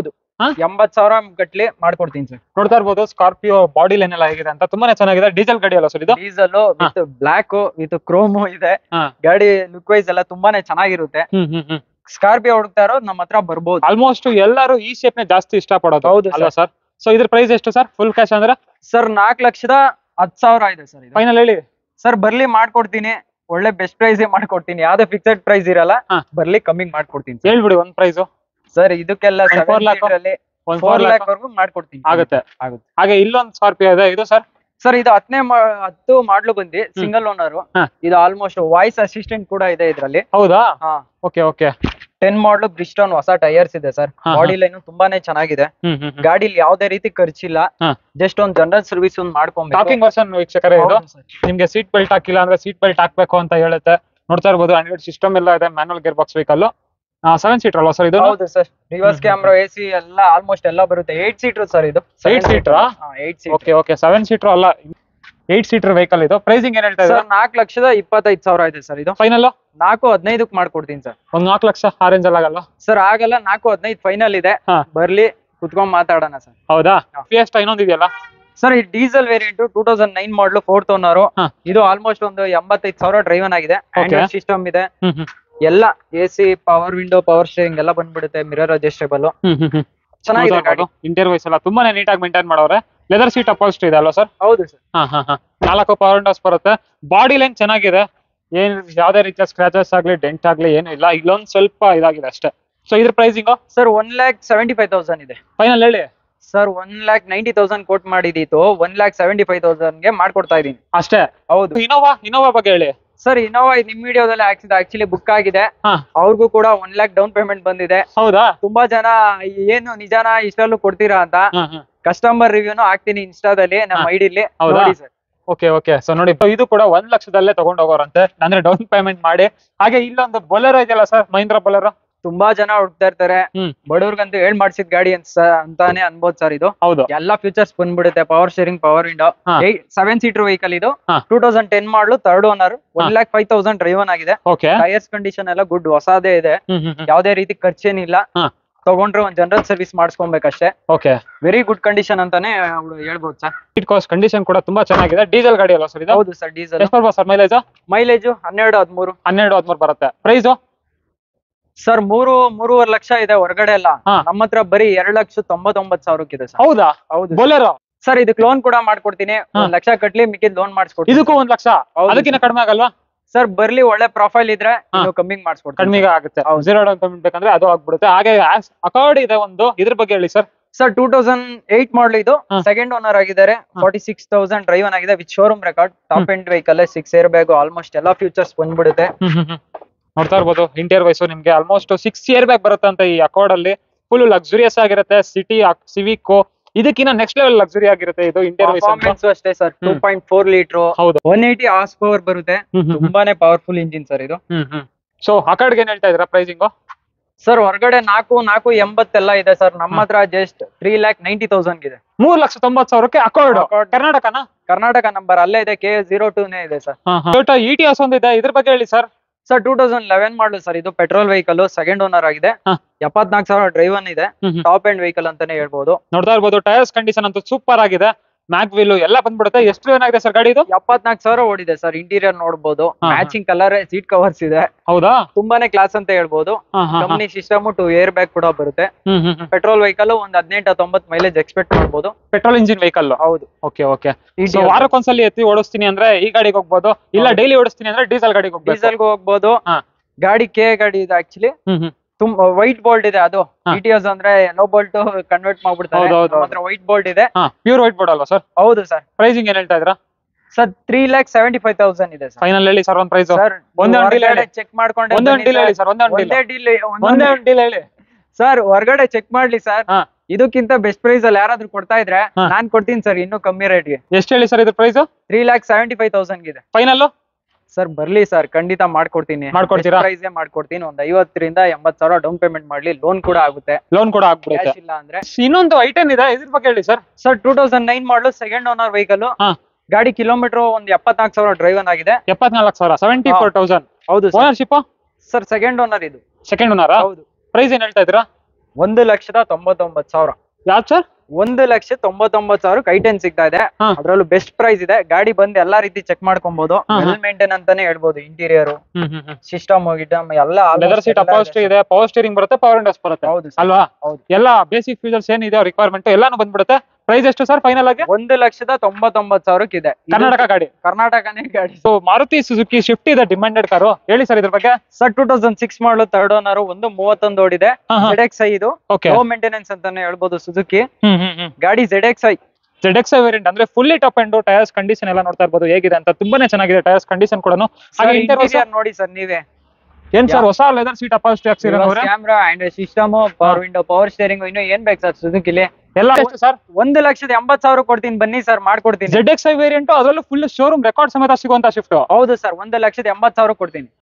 Speaker 2: ಹಾ?
Speaker 1: ಎಂಬತ್ ಸಾವಿರ ಗಟ್ಲಿ ಮಾಡ್ಕೊಡ್ತೀನಿ ಸರ್
Speaker 2: ನೋಡ್ತಾ ಇರ್ಬೋದು ಸ್ಕಾರ್ಪಿಯೋ ಬಾಡಿ ಲೈನ್ ಎಲ್ಲ ಹೇಗಿದೆ ಅಂತ ತುಂಬಾನೇ ಚೆನ್ನಾಗಿದೆ ಡೀಸೆಲ್ ಗಾಡಿ ಅಲ್ಲ ಸರ್ ಇದು
Speaker 1: diesel with black with chrome ಇದೆ
Speaker 2: ಹಾ.
Speaker 1: ಗಾಡಿ ಲುಕ್ ವೈಸ್ ಎಲ್ಲ ತುಂಬಾನೇ ಚೆನ್ನಾಗಿರುತ್ತೆ
Speaker 2: ಹ್ಮ್ ಹ್ಮ್ ಹ್ಮ್
Speaker 1: ಸ್ಕಾರ್ಪಿಯೋ ಹುಡುಕ್ತಾ ಇರೋ ನಮ್ಮ ಹತ್ರ ಬರ್ಬೋದು
Speaker 2: ಆಲ್ಮೋಸ್ಟ್ ಎಲ್ಲರೂ ಈ ಶೇಪ್ ನೇ ಜಾಸ್ತಿ ಇಷ್ಟಪಡೋದು
Speaker 1: ಹೌದು
Speaker 2: ಅಲ್ವಾ ಸರ್ ಸೊ ಇದ್ರ ಪ್ರೈಸ್ ಎಷ್ಟು ಸರ್ ಫುಲ್ ಕ್ಯಾಶ್ ಅಂದ್ರೆ
Speaker 1: ಸರ್ ನಾಲ್ಕು ಲಕ್ಷದ ಹತ್ ಸಾವಿರ ಇದೆ ಸರ್ ಇದು
Speaker 2: ಫೈನಲ್ ಹೇಳಿ
Speaker 1: ಸರ್ ಬರ್ಲಿ ಮಾಡ್ಕೊಡ್ತೀನಿ ಒಳ್ಳೆ ಬೆಸ್ಟ್ ಪ್ರೈಸ್ ಮಾಡ್ಕೊಡ್ತೀನಿ ಯಾವ್ದೇ ಫಿಕ್ಸೆಡ್ ಪ್ರೈಸ್ ಇರಲ್ಲ
Speaker 2: ಹಾ.
Speaker 1: ಬರ್ಲಿ ಕಮ್ಮಿ ಮಾಡ್ಕೊಡ್ತೀನಿ sir.
Speaker 2: ಹೇಳ್ಬಿಡಿ ಒಂದ್ ಪ್ರೈಸ್
Speaker 1: ಸರ್ ಇದಕ್ಕೆಲ್ಲ
Speaker 2: ಒಂದ್ four lakh?
Speaker 1: ಅಲ್ಲಿ
Speaker 2: ಒಂದ್
Speaker 1: ಫೋರ್
Speaker 2: ಫೋರ್
Speaker 1: ಲ್ಯಾಕ್ ವರ್ಗು ಮಾಡ್ಕೊಡ್ತೀನಿ
Speaker 2: ಆಗುತ್ತೆ
Speaker 1: ಆಗುತ್ತೆ
Speaker 2: ಹಾಗೆ ಇಲ್ಲೊಂದ್ ಸ್ಕಾರ್ಪಿಯೋ ಇದೆ ಇದು ಸರ್
Speaker 1: ಸರ್ ಇದು ಹತ್ತನೇ ಹತ್ತು ಮಾಡ್ಲು ಬಂದಿ ಸಿಂಗಲ್ ಓನರ್
Speaker 2: ಹಾ.
Speaker 1: ಇದು ಆಲ್ಮೋಸ್ಟ್ ವಾಯ್ಸ್ ಅಸಿಸ್ಟೆಂಟ್ ಕೂಡ ಇದೆ ಇದ್ರಲ್ಲಿ
Speaker 2: ಹೌದಾ
Speaker 1: ಹಾ
Speaker 2: okay okay
Speaker 1: ten model Bridgestone ಹೊಸ ಟೈರ್ಸ್ ಇದೆ ಸರ್
Speaker 2: ಹಾ, ಹಾ.
Speaker 1: ಬಾಡಿ ಲೈನ್ ತುಂಬಾನೇ ಚೆನ್ನಾಗಿದೆ
Speaker 2: ಹ್ಮ್ ಹ್ಮ್
Speaker 1: ಗಾಡಿಲಿ ಯಾವ್ದೇ ರೀತಿ ಖರ್ಚಿಲ್ಲ
Speaker 2: ಹಾ.
Speaker 1: ಜಸ್ಟ್ ಒಂದ್ ಜನರಲ್ ಸರ್ವಿಸ್ ಒಂದ್ ಮಾಡ್ಕೊಬೇಕು
Speaker 2: ಟಾಕಿಂಗ್ ವರ್ಷನ್ ವೀಕ್ಷಕರೇ ಇದು
Speaker 1: ಹೌದು sir.
Speaker 2: ನಿಮ್ಗೆ ಸೀಟ್ ಬೆಲ್ಟ್ ಹಾಕಿಲ್ಲ ಅಂದ್ರೆ ಸೀಟ್ ಬೆಲ್ಟ್ ಹಾಕ್ಬೇಕು ಅಂತ ಹೇಳುತ್ತೆ ನೋಡ್ತಾ ಇರ್ಬೋದು ಆಂಡ್ರಾಯ್ಡ್ ಸಿಸ್ಟಮ್ ಎಲ್ಲ ಇದೆ manual gear box vehicle seven seater ಅಲ್ವಾ ಸರ್ ಇದು
Speaker 1: ಹೌದು sir reverse
Speaker 2: hmm,
Speaker 1: camera A C ಎಲ್ಲ ಆಲ್ಮೋಸ್ಟ್ ಎಲ್ಲ ಬರುತ್ತೆ ಏಟ್ ಸೀಟರ್ ಸರ್ ಇದು
Speaker 2: Eight seater ಆ?
Speaker 1: Eight seater
Speaker 2: okay okay seven seater ಅಲ್ಲ ಏಟ್ ಸೀಟರ್ ವೆಹಿಕಲ್ ಇದು ಪ್ರೈಸಿಂಗ್ ಏನ್ ಹೇಳ್ತಾ
Speaker 1: ಸರ್
Speaker 2: ಇದ್ದಾರೆ
Speaker 1: ನಾಲ್ಕು ಲಕ್ಷದ ಇಪ್ಪತ್ತೈದು ಸಾವಿರ ಇದೆ ಸರ್ ಇದು
Speaker 2: ಫೈನಲ್
Speaker 1: ನಾಲ್ಕು ಹದಿನೈದಕ್ಕೆ ಮಾಡ್ಕೊಡ್ತೀನಿ ಸರ್
Speaker 2: ಒಂದ್ ನಾಲ್ಕು ಲಕ್ಷ ಆ ರೇಂಜ್ ಅಲ್ಲಿ ಆಗಲ್ಲ
Speaker 1: ಸರ್ ಆಗಲ್ಲ ನಾಲ್ಕು ಹದಿನೈದು ಫೈನಲ್ ಇದೆ
Speaker 2: ಹಾ.
Speaker 1: ಬರ್ಲಿ ಕುತ್ಕೊಂಡ್ ಮಾತಾಡೋಣ ಸರ್
Speaker 2: ಹೌದಾ
Speaker 1: ಹಾ.
Speaker 2: ಫಿಯೆಸ್ಟಾ ಇನ್ನೊಂದು ಇದೆಯಲ್ಲ
Speaker 1: ಸರ್ ಈ diesel variant two thousand nine model fourth owner
Speaker 2: ಹಾ.
Speaker 1: ಇದು ಆಲ್ಮೋಸ್ಟ್ ಒಂದು ಎಂಬತ್ತೈದು ಸಾವಿರ ಡ್ರೈವನ್ ಆಗಿದೆ
Speaker 2: Okay.
Speaker 1: ಸಿಸ್ಟಮ್ ಇದೆ
Speaker 2: ಹ್ಮ್ ಹ್ಮ್
Speaker 1: ಎಲ್ಲ A C power window power steering ಎಲ್ಲ ಬಂದ್ಬಿಡುತ್ತೆ ಮಿರರ್ ಅಡ್ಜಸ್ಟೇಬಲ್
Speaker 2: ಹ್ಮ್ ಹ್ಮ್ ಹ್ಮ್
Speaker 1: ಚೆನ್ನಾಗಿದೆ ಗಾಡಿ
Speaker 2: ಇಂಟೀರಿಯರ್ ವೈಸ್ ಎಲ್ಲ ತುಂಬಾನೇ ನೀಟಾಗಿ ಮೇಂಟೈನ್ ಮಾಡೋರೆ ಲೆದರ್ ಸೀಟ್ ಅಪಾಲ್ಸ್ಟ್ ಇದೆ ಅಲ್ವಾ ಸರ್
Speaker 1: ಹೌದು ಸರ್
Speaker 2: ಹಾ ಹಾ ಹಾ ನಾಲ್ಕು ಪವರ್ ವಿಂಡೋಸ್ ಬರುತ್ತೆ ಬಾಡಿ ಲೈನ್ ಚೆನ್ನಾಗಿದೆ ಏನ್ ಯಾವ್ದೇ ರೀತಿಯ ಸ್ಕ್ರಾಚಸ್ ಆಗ್ಲಿ ಡೆಂಟ್ ಆಗ್ಲಿ ಏನು ಇಲ್ಲ ಇಲ್ಲೊಂದ್ ಸ್ವಲ್ಪ ಇದಾಗಿದೆ ಅಷ್ಟೇ ಸೊ ಇದ್ರ pricing
Speaker 1: sir one lakh seventy five thousand ಇದೆ
Speaker 2: ಫೈನಲ್ ಹೇಳಿ
Speaker 1: sir one lakh ninety thousand quote ಮಾಡಿದಿತ್ತು ಒನ್ ಲ್ಯಾಕ್ ಸೆವೆಂಟಿ ಫೈವ್ ತೌಸಂಡ್ಗೆ ಮಾಡ್ಕೊಡ್ತಾ ಇದೀನಿ
Speaker 2: ಅಷ್ಟೇ
Speaker 1: ಹೌದು
Speaker 2: ಇನೋವಾ ಇನೋವಾ ಬಗ್ಗೆ ಹೇಳಿ
Speaker 1: ಸರ್ ಇನ್ನೋವಾ ನಿಮ್ ವಿಡಿಯೋದಲ್ಲಿ ಹಾಕ್ಸಿದ ಆಕ್ಚುಲಿ ಬುಕ್ ಆಗಿದೆ
Speaker 2: ಹಾ
Speaker 1: ಅವ್ರಿಗೂ ಕೂಡ ಒನ್ ಲ್ಯಾಕ್ ಡೌನ್ ಪೇಮೆಂಟ್ ಬಂದಿದೆ
Speaker 2: ಹೌದಾ
Speaker 1: ತುಂಬಾ ಜನ ಏನು ನಿಜಾನ ಇಷ್ಟರಲ್ಲೂ ಕೊಡ್ತೀರಾ ಅಂತ
Speaker 2: ಹಾ ಹಾ
Speaker 1: ಕಸ್ಟಮರ್ ರಿವ್ಯೂನು ಹಾಕ್ತೀನಿ ಇನ್ಸ್ಟಾದಲ್ಲಿ ನಮ್ಮ
Speaker 2: ಹಾ.
Speaker 1: ಐಡಿಲಿ
Speaker 2: ಹೌದಾ?
Speaker 1: ನೋಡಿ ಸರ್
Speaker 2: ಓಕೆ ಓಕೆ ಸೊ ನೋಡಿ ಇದು ಕೂಡ ಒಂದ್ ಲಕ್ಷದಲ್ಲೇ ತಗೊಂಡ್ ಹೋಗೋರಂತೆ ಅಂದ್ರೆ ಡೌನ್ ಪೇಮೆಂಟ್ ಮಾಡಿ ಹಾಗೆ ಇಲ್ಲೊಂದು ಬೊಲೆರೋ ಇದೆಯಲ್ಲ ಸರ್ ಮಹೀಂದ್ರ ಬೊಲೆರೋ
Speaker 1: ತುಂಬಾ ಜನ ಹುಡುಕ್ತಾ ಇರ್ತಾರೆ
Speaker 2: ಹ್ಮ್
Speaker 1: ಬಡವ್ರಿಗಂತೂ ಹೇಳ್ ಮಾಡ್ಸಿದ್ ಗಾಡಿ ಅಂತ ಅಂತಾನೆ ಅನ್ಬೋದು ಸರ್ ಇದು
Speaker 2: ಹೌದು
Speaker 1: ಎಲ್ಲಾ ಫೀಚರ್ಸ್ ಬಂದ್ಬಿಡುತ್ತೆ ಪವರ್ ಸ್ಟೇರಿಂಗ್ ಪವರ್ ವಿಂಡೋ
Speaker 2: ಹಾ.
Speaker 1: ಸೆವೆನ್ ಸೀಟರ್ ವೆಹಿಕಲ್ ಇದು
Speaker 2: ಹಾ.
Speaker 1: Two thousand ten model third owner one
Speaker 2: ಹಾ.
Speaker 1: ಲ್ಯಾಕ್ ಫೈವ್ ತೌಸಂಡ್ ಡ್ರೈವನ್ ಆಗಿದೆ
Speaker 2: ಓಕೆ
Speaker 1: ಟೈರ್ಸ್ ಕಂಡೀಷನ್ ಎಲ್ಲ ಗುಡ್ ಹೊಸಾದೇ ಇದೆ
Speaker 2: ಹ್ಮ್ ಹ್ಮ್ ಹ್ಮ್
Speaker 1: ಯಾವ್ದೇ ರೀತಿ ಖರ್ಚೇನಿಲ್ಲ
Speaker 2: ಹಾ.
Speaker 1: ತಗೊಂಡ್ರೆ ಒಂದ್ ಜನರಲ್ ಸರ್ವಿಸ್ ಮಾಡಿಸ್ಕೊಬೇಕಷ್ಟೇ
Speaker 2: ಓಕೆ
Speaker 1: ವೆರಿ ಗುಡ್ ಕಂಡೀಷನ್ ಅಂತಾನೆ ಅವ್ರು ಹೇಳ್ಬೋದು ಸರ್
Speaker 2: ಸೀಟ್ ಕಾಸ್ಟ್ ಕಂಡೀಷನ್ ಕೂಡ ತುಂಬಾ ಚೆನ್ನಾಗಿದೆ ಡೀಸೆಲ್ ಗಾಡಿ ಅಲ್ವಾ ಸರ್ ಇದು
Speaker 1: ಹೌದು ಸರ್ ಡೀಸೆಲ್
Speaker 2: ಎಷ್ಟು ಬರ್ಬೋದು ಸರ್ ಮೈಲೇಜ್
Speaker 1: ಮೈಲೇಜ್ ಹನ್ನೆರಡು ಹದಿಮೂರು
Speaker 2: ಹನ್ನೆರಡು ಹದಿಮೂರು ಬರುತ್ತೆ ಪ್ರೈಸು
Speaker 1: ಸರ್ ಮೂರು ಮೂರುವರೆ ಲಕ್ಷ ಇದೆ ಹೊರಗಡೆ ಎಲ್ಲ
Speaker 2: ಹಾ.
Speaker 1: ನಮ್ಮ ಹತ್ರ ಬರೀ ಎರಡ್ ಲಕ್ಷ ತೊಂಬತ್ತೊಂಬತ್ತು ಸಾವಿರಕ್ಕಿದೆ ಸರ್
Speaker 2: ಹೌದಾ
Speaker 1: ಹೌದು
Speaker 2: ಬೊಲೆರೋ
Speaker 1: ಸರ್ ಇದಕ್ಕೆ ಲೋನ್ ಕೂಡ ಮಾಡ್ಕೊಡ್ತೀನಿ
Speaker 2: ಹಾ.
Speaker 1: ಒಂದ್ ಲಕ್ಷ ಕಟ್ಲಿ ಮಿಕ್ಕಿದ್ ಲೋನ್ ಮಾಡಿಸ್ಕೊಡ್ತೀನಿ
Speaker 2: ಇದಕ್ಕೂ ಒಂದ್ ಲಕ್ಷ
Speaker 1: ಹೌದು
Speaker 2: ಅದಕ್ಕಿಂತ ಕಡಿಮೆ ಆಗಲ್ವಾ
Speaker 1: ಸರ್ ಬರ್ಲಿ ಒಳ್ಳೆ ಪ್ರೊಫೈಲ್ ಇದ್ರೆ
Speaker 2: ಹಾ.
Speaker 1: ಇನ್ನು ಕಮ್ಮಿ ಮಾಡಿಸ್ಕೊಡ್ತೀನಿ
Speaker 2: ಕಡಿಮೆಗೆ ಆಗುತ್ತೆ
Speaker 1: ಹೌದು.
Speaker 2: ಜೀರೋ ಡೌನ್ ಪೇಮೆಂಟ್ ಬೇಕಂದ್ರೆ ಅದು ಆಗ್ಬಿಡುತ್ತೆ ಹಾಗೆ ಅಕಾರ್ಡ್ ಇದೆ ಒಂದು ಇದ್ರ ಬಗ್ಗೆ ಹೇಳಿ sir
Speaker 1: sir two thousand eight model ಇದು
Speaker 2: ಹಾ.
Speaker 1: ಸೆಕೆಂಡ್ ಓನರ್ ಆಗಿದ್ದಾರೆ ಫಾರ್ಟಿ ಸಿಕ್ಸ್ ತೌಸಂಡ್ ಡ್ರೈವನ್ ಆಗಿದೆ with showroom record top end vehicle six air bag almost ಎಲ್ಲಾ ಫ್ಯೂಚರ್ಸ್ ಬಂದ್ಬಿಡುತ್ತೆ
Speaker 2: ನೋಡ್ತಾ ಇರ್ಬೋದು ಇಂಟೀರಿಯರ್ ವೈಸು ನಿಮ್ಗೆ ಆಲ್ಮೋಸ್ಟ್ ಸಿಕ್ಸ್ ಇಯರ್ ಬ್ಯಾಕ್ ಬರುತ್ತೆ ಅಂತ ಈ ಅಕಾರ್ಡ್ ಅಲ್ಲಿ ಫುಲ್ ಲಕ್ಸುರಿಯಸ್ ಆಗಿರುತ್ತೆ ಸಿಟಿ ಸಿವಿಕ್ ಇದಕ್ಕಿಂತ ನೆಕ್ಸ್ಟ್ ಲೆವೆಲ್ ಲಕ್ಸುರಿ ಆಗಿರುತ್ತೆ ಇದು ಇಂಟೀರಿಯರ್ ವೈಸ್
Speaker 1: ಪರ್ಫಾರ್ಮೆನ್ಸ್ ಅಷ್ಟೇ sir two
Speaker 2: hmm.
Speaker 1: Point four litre
Speaker 2: ಹೌದು
Speaker 1: ಒನ್ ಏಯ್ಟಿ ಹಾರ್ಸ್ ಪವರ್ ಬರುತ್ತೆ ತುಂಬಾನೇ ಪವರ್ಫುಲ್ ಇಂಜಿನ್ ಸರ್ ಇದು
Speaker 2: ಸೊ ಅಕಾರ್ಡ್ಗೆ ಏನ್ ಹೇಳ್ತಾ ಇದ್ದೀರಾ ಪ್ರೈಸಿಂಗು
Speaker 1: ಸರ್ ಹೊರಗಡೆ ನಾಲ್ಕು ನಾಲ್ಕು ಎಂಬತ್ತೆಲ್ಲ ಇದೆ ಸರ್ ನಮ್ಮ ಹತ್ರ just three lakh ninety thousand ಇದೆ
Speaker 2: ಮೂರ್ ಲಕ್ಷ ತೊಂಬತ್ ಸಾವಿರಕ್ಕೆ ಅಕಾರ್ಡ್
Speaker 1: Accord.
Speaker 2: ಕರ್ನಾಟಕನ
Speaker 1: ಕರ್ನಾಟಕ ನಂಬರ್ ಅಲ್ಲೇ ಇದೆ ಕೆ ಜೀರೋ ಟೂನೇ ಇದೆ sir
Speaker 2: Toyota Etios ಒಂದಿದೆ ಇದ್ರ ಬಗ್ಗೆ ಹೇಳಿ sir
Speaker 1: sir two thousand eleven model sir ಇದು ಪೆಟ್ರೋಲ್ ವೆಹಿಕಲ್ ಸೆಕೆಂಡ್ ಓನರ್ ಆಗಿದೆ
Speaker 2: ಹಾ.
Speaker 1: ಎಪ್ಪತ್ನಾಲ್ಕು ಸಾವಿರ ಡ್ರೈವನ್ ಇದೆ ಟಾಪ್ ಎಂಡ್ ವೆಹಿಕಲ್ ಅಂತಾನೆ ಹೇಳ್ಬೋದು
Speaker 2: ನೋಡ್ತಾ ಇರ್ಬೋದು ಟೈರ್ಸ್ ಕಂಡೀಷನ್ ಅಂತೂ ಸೂಪರ್ ಆಗಿದೆ ಮ್ಯಾಕ್ ವೀಲ್ ಎಲ್ಲ ಬಂದ್ಬಿಡುತ್ತೆ ಎಷ್ಟು ಏನಾಗಿದೆ ಸರ್ ಗಾಡಿ ಇದು
Speaker 1: ಎಪ್ಪತ್ನಾಲ್ಕು ಸಾವಿರ ಓಡಿದೆ ಸರ್ ಇಂಟೀರಿಯರ್ ನೋಡ್ಬೋದು
Speaker 2: ಹಾ, ಹಾ.
Speaker 1: ಮ್ಯಾಚಿಂಗ್ ಕಲರ್ ಸೀಟ್ ಕವರ್ಸ್ ಇದೆ
Speaker 2: ಹೌದಾ
Speaker 1: ತುಂಬಾನೇ ಕ್ಲಾಸ್ ಅಂತ ಹೇಳ್ಬೋದು company system two air bag ಕೂಡ ಬರುತ್ತೆ ಪೆಟ್ರೋಲ್ ವೆಹಿಕಲ್ ಒಂದ್ ಹದಿನೆಂಟು ಹತ್ತೊಂಬತ್ತು ಮೈಲೇಜ್ ಎಕ್ಸ್ಪೆಕ್ಟ್ ಮಾಡ್ಬೋದು
Speaker 2: ಪೆಟ್ರೋಲ್ ಇಂಜಿನ್ ವೆಹಿಕಲ್
Speaker 1: ಹೌದು
Speaker 2: ಓಕೆ ಓಕೆ
Speaker 1: ETL.
Speaker 2: ಸೊ ವಾರಕ್ಕೊಂದ್ಸಲಿ ಎತ್ತಿ ಓಡಿಸ್ತೀನಿ ಅಂದ್ರೆ ಈ ಗಾಡಿಗೆ ಹೋಗ್ಬೋದು ಇಲ್ಲ
Speaker 1: ಹೌದು.
Speaker 2: ಡೈಲಿ ಓಡಿಸ್ತೀನಿ ಅಂದ್ರೆ ಡೀಸೆಲ್ ಗಾಡಿಗೆ ಹೋಗ್ಬೇಕು
Speaker 1: ಡೀಸೆಲ್ಗೂ ಹೋಗ್ಬೋದು
Speaker 2: ಹಾ.
Speaker 1: ಗಾಡಿ ಕೆ ಗಾಡಿ ಇದೆ ಆಕ್ಚುಲಿ
Speaker 2: ಹ್ಮ್ ಹ್ಮ್
Speaker 1: ತುಂಬಾ ವೈಟ್ ಬೋಲ್ಡ್ ಇದೆ ಅದು
Speaker 2: ಹಾ.
Speaker 1: ಇ ಟಿ ಎಸ್ ಅಂದ್ರೆ ಯೆಲ್ಲೋ ಬೋಲ್ಟ್ ಕನ್ವರ್ಟ್ ಮಾಡ್ಬಿಡ್ತಾರೆ
Speaker 2: ಹೌದು, ಹೌದು,
Speaker 1: ನಮ್ಮ ಹತ್ರ ವೈಟ್ ಬೋಲ್ಡ್ ಇದೆ
Speaker 2: ಹಾ ಪ್ಯೂರ್ ವೈಟ್ ಬೋರ್ಡ್ ಅಲ್ವಾ ಸರ್
Speaker 1: ಹೌದು ಸರ್ ಪ್ರೈಸಿಂಗ್
Speaker 2: ಪ್ರೈಸಿಂಗ್ ಏನ್ ಹೇಳ್ತಾ ಇದ್ದೀರಾ
Speaker 1: sir three lakh seventy five thousand ಇದೆ ಸರ್
Speaker 2: ಫೈನಲ್ ಹೇಳಿ ಸರ್ ಒಂದ್ ಪ್ರೈಸ್
Speaker 1: ಸರ್
Speaker 2: ಒಂದೇ ಒಂದ್ deal ಹೇಳಿ.
Speaker 1: ಚೆಕ್ ಮಾಡ್ಕೊಂಡೆ
Speaker 2: ಒಂದೇ ಒಂದು ಡೀಲ್ ಹೇಳಿ ಸರ್ ಒಂದೇ ಒಂದು ಡೀಲ್
Speaker 1: ಒಂದೇ ಡೀಲ್
Speaker 2: ಒಂದೇ ಒಂದು ಡೀಲ್ ಹೇಳಿ
Speaker 1: ಸರ್ ಹೊರಗಡೆ ಚೆಕ್ ಮಾಡ್ಲಿ ಸರ್
Speaker 2: ಹಾ
Speaker 1: ಇದಕ್ಕಿಂತ ಬೆಸ್ಟ್ ಪ್ರೈಸ್ ಅಲ್ಲಿ ಯಾರಾದ್ರೂ ಕೊಡ್ತಾ ಇದ್ರೆ
Speaker 2: ಹಾ.
Speaker 1: ನಾನ್ ಕೊಡ್ತೀನಿ ಸರ್ ಇನ್ನೂ ಕಮ್ಮಿ ರೇಟ್ಗೆ
Speaker 2: ಎಷ್ಟು ಹೇಳಿ ಸರ್ ಇದ್ರ price
Speaker 1: three lakh seventy five thousand ಇದೆ
Speaker 2: ಫೈನಲ್
Speaker 1: ಸರ್ ಬರ್ಲಿ ಸರ್ ಖಂಡಿತ ಮಾಡ್ಕೊಡ್ತೀನಿ
Speaker 2: ಮಾಡ್ಕೊಡ್ತೀರಾ?
Speaker 1: ಪ್ರೈಸ್ ಮಾಡ್ಕೊಡ್ತೀನಿ ಒಂದ್ ಐವತ್ತರಿಂದ ಎಂಬತ್ ಸಾವಿರ ಡೌನ್ ಪೇಮೆಂಟ್ ಮಾಡ್ಲಿ ಲೋನ್ ಕೂಡ ಆಗುತ್ತೆ
Speaker 2: ಲೋನ್ ಕೂಡ ಆಗ್ಬಿಡುತ್ತೆ
Speaker 1: ಕ್ಯಾಶ್ ಇಲ್ಲ ಅಂದ್ರೆ
Speaker 2: ಇನ್ನೊಂದು ಐಟನ್ ಇದೆ ಇದ್ರ ಬಗ್ಗೆ ಹೇಳಿ sir
Speaker 1: sir two thousand nine model second owner vehicle
Speaker 2: ಹಾ
Speaker 1: ಗಾಡಿ ಕಿಲೋಮೀಟರ್ ಒಂದ್ ಎಪ್ಪತ್ನಾಲ್ಕು ಸಾವಿರ ಡ್ರೈವನ್ ಆಗಿದೆ
Speaker 2: ಎಪ್ಪತ್ನಾಲ್ಕು ಸಾವಿರ ಸೆವೆಂಟಿ ಫೋರ್ ತೌಸಂಡ್
Speaker 1: ಹೌದು sir
Speaker 2: ownership
Speaker 1: sir second owner ಇದು
Speaker 2: ಸೆಕೆಂಡ್ ಓನರಾ
Speaker 1: ಹೌದು
Speaker 2: ಪ್ರೈಸ್ ಏನ್ ಹೇಳ್ತಾ ಇದ್ದೀರಾ
Speaker 1: ಒಂದು ಲಕ್ಷದ ತೊಂಬತ್ತೊಂಬತ್ತು ಸಾವಿರ
Speaker 2: ಯಾವ್ದು ಸರ್
Speaker 1: ಒಂದು ಲಕ್ಷ ತೊಂಬತ್ತೊಂಬತ್ತು ಸಾವಿರ ಐಟೆನ್ ಸಿಗ್ತಾ ಇದೆ
Speaker 2: ಹಾ.
Speaker 1: ಅದ್ರಲ್ಲೂ ಬೆಸ್ಟ್ ಪ್ರೈಸ್ ಇದೆ ಗಾಡಿ ಬಂದು ಎಲ್ಲಾ ರೀತಿ ಚೆಕ್ ಮಾಡ್ಕೊಬಹುದು
Speaker 2: ಹಾ, ಹಾ.
Speaker 1: ವೆಲ್ ಮೇಂಟೈನ್ ಅಂತಾನೆ ಹೇಳ್ಬೋದು ಇಂಟೀರಿಯರ್
Speaker 2: ಹ್ಮ್ ಹ್ಮ್ ಹ್ಮ್
Speaker 1: ಸಿಸ್ಟಮ್ ಗಿಟಮ್ ಎಲ್ಲ
Speaker 2: ಲೆದರ್
Speaker 1: almost
Speaker 2: ಸೀಟ್
Speaker 1: ಎಲ್ಲ
Speaker 2: ಅಪಾಸಿಟಿ ಇದೆ ಪವರ್ ಸ್ಟೀರಿಂಗ್ ಬರುತ್ತೆ ಪವರ್ ಇಂಡಸ್ ಬರುತ್ತೆ
Speaker 1: ಹೌದು sir.
Speaker 2: ಅಲ್ವಾ
Speaker 1: ಹೌದು.
Speaker 2: ಎಲ್ಲ ಬೇಸಿಕ್ ಫೀಚರ್ಸ್ ಏನಿದೆ ರಿಕ್ವೈರ್ಮೆಂಟ್ ಎಲ್ಲಾನು ಬಂದ್ಬಿಡುತ್ತೆ ಪ್ರೈಸ್ ಎಷ್ಟು ಸರ್ ಫೈನಲ್ ಆಗಿ
Speaker 1: ಒಂದು ಲಕ್ಷದ ತೊಂಬತ್ತೊಂಬತ್ತು ಸಾವಿರಕ್ಕೆ ಇದೆ ಇದು
Speaker 2: ಕರ್ನಾಟಕ ಗಾಡಿ
Speaker 1: ಕರ್ನಾಟಕನೇ ಗಾಡಿ
Speaker 2: ಸೊ ಮಾರುತಿ ಸುಜುಕಿ ಶಿಫ್ಟ್ ಇದೆ ಡಿಮ್ಯಾಂಡೆಡ್ ಕಾರು ಹೇಳಿ ಸರ್ ಇದ್ರ ಬಗ್ಗೆ
Speaker 1: sir two thousand six model third owner ಒಂದು ಮೂವತ್ತೊಂದು ಓಡಿದೆ ಜೆಡ್ ಎಕ್ಸ್ ಐ ಇದು
Speaker 2: ಓಕೆ
Speaker 1: ಲೋ ಮೇಂಟೆನೆನ್ಸ್ ಅಂತಾನೆ ಹೇಳ್ಬೋದು ಸುಜುಕಿ
Speaker 2: ಹ್ಮ್ ಹ್ಮ್ ಹ್ಮ್
Speaker 1: ಗಾಡಿ Z X I
Speaker 2: Z X variant ಅಂದ್ರೆ fully top and tyres condition ಎಲ್ಲ ನೋಡ್ತಾ ಇರ್ಬೋದು ಹೇಗಿದೆ ಅಂತ ತುಂಬಾನೇ ಚೆನ್ನಾಗಿದೆ ಟೈರ್ಸ್ ಕಂಡೀಷನ್ ಕೂಡ ಹಾಗೆ ಇಂಟೀರಿಯರ್
Speaker 1: ನೋಡಿ ಸರ್ ನೀವೇ
Speaker 2: ಏನ್ ಸರ್ ಹೊಸ ಲೆದರ್ ಸೀಟ್ ಅಪಾಸಿಟಿ ಹಾಕ್ಸಿರೋರೆ
Speaker 1: camera and system power window power steering ಇನ್ನು ಏನ್ ಬೇಕು ಸರ್ ಸುಜುಕಿಲಿ
Speaker 2: ಎಲ್ಲ ಎಷ್ಟು ಸರ್
Speaker 1: ಒಂದು ಲಕ್ಷದ ಎಂಬತ್ ಸಾವಿರ ಕೊಡ್ತೀನಿ ಬನ್ನಿ ಸರ್ ಮಾಡ್ಕೊಡ್ತೀನಿ
Speaker 2: ಜೆಡ್ ಎಕ್ಸ್ ಐ ವೇರಿಯಂಟ್ ಅದರಲ್ಲೂ ಫುಲ್ ಶೋರೂಮ್ ರೆಕಾರ್ಡ್ ಸಮೇತ ಸಿಗುವಂತ ಶಿಫ್ಟ್
Speaker 1: ಹೌದು ಸರ್ ಒಂದು ಲಕ್ಷದ ಎಂಬತ್ ಸಾವಿರ ಕೊಡ್ತೀನಿ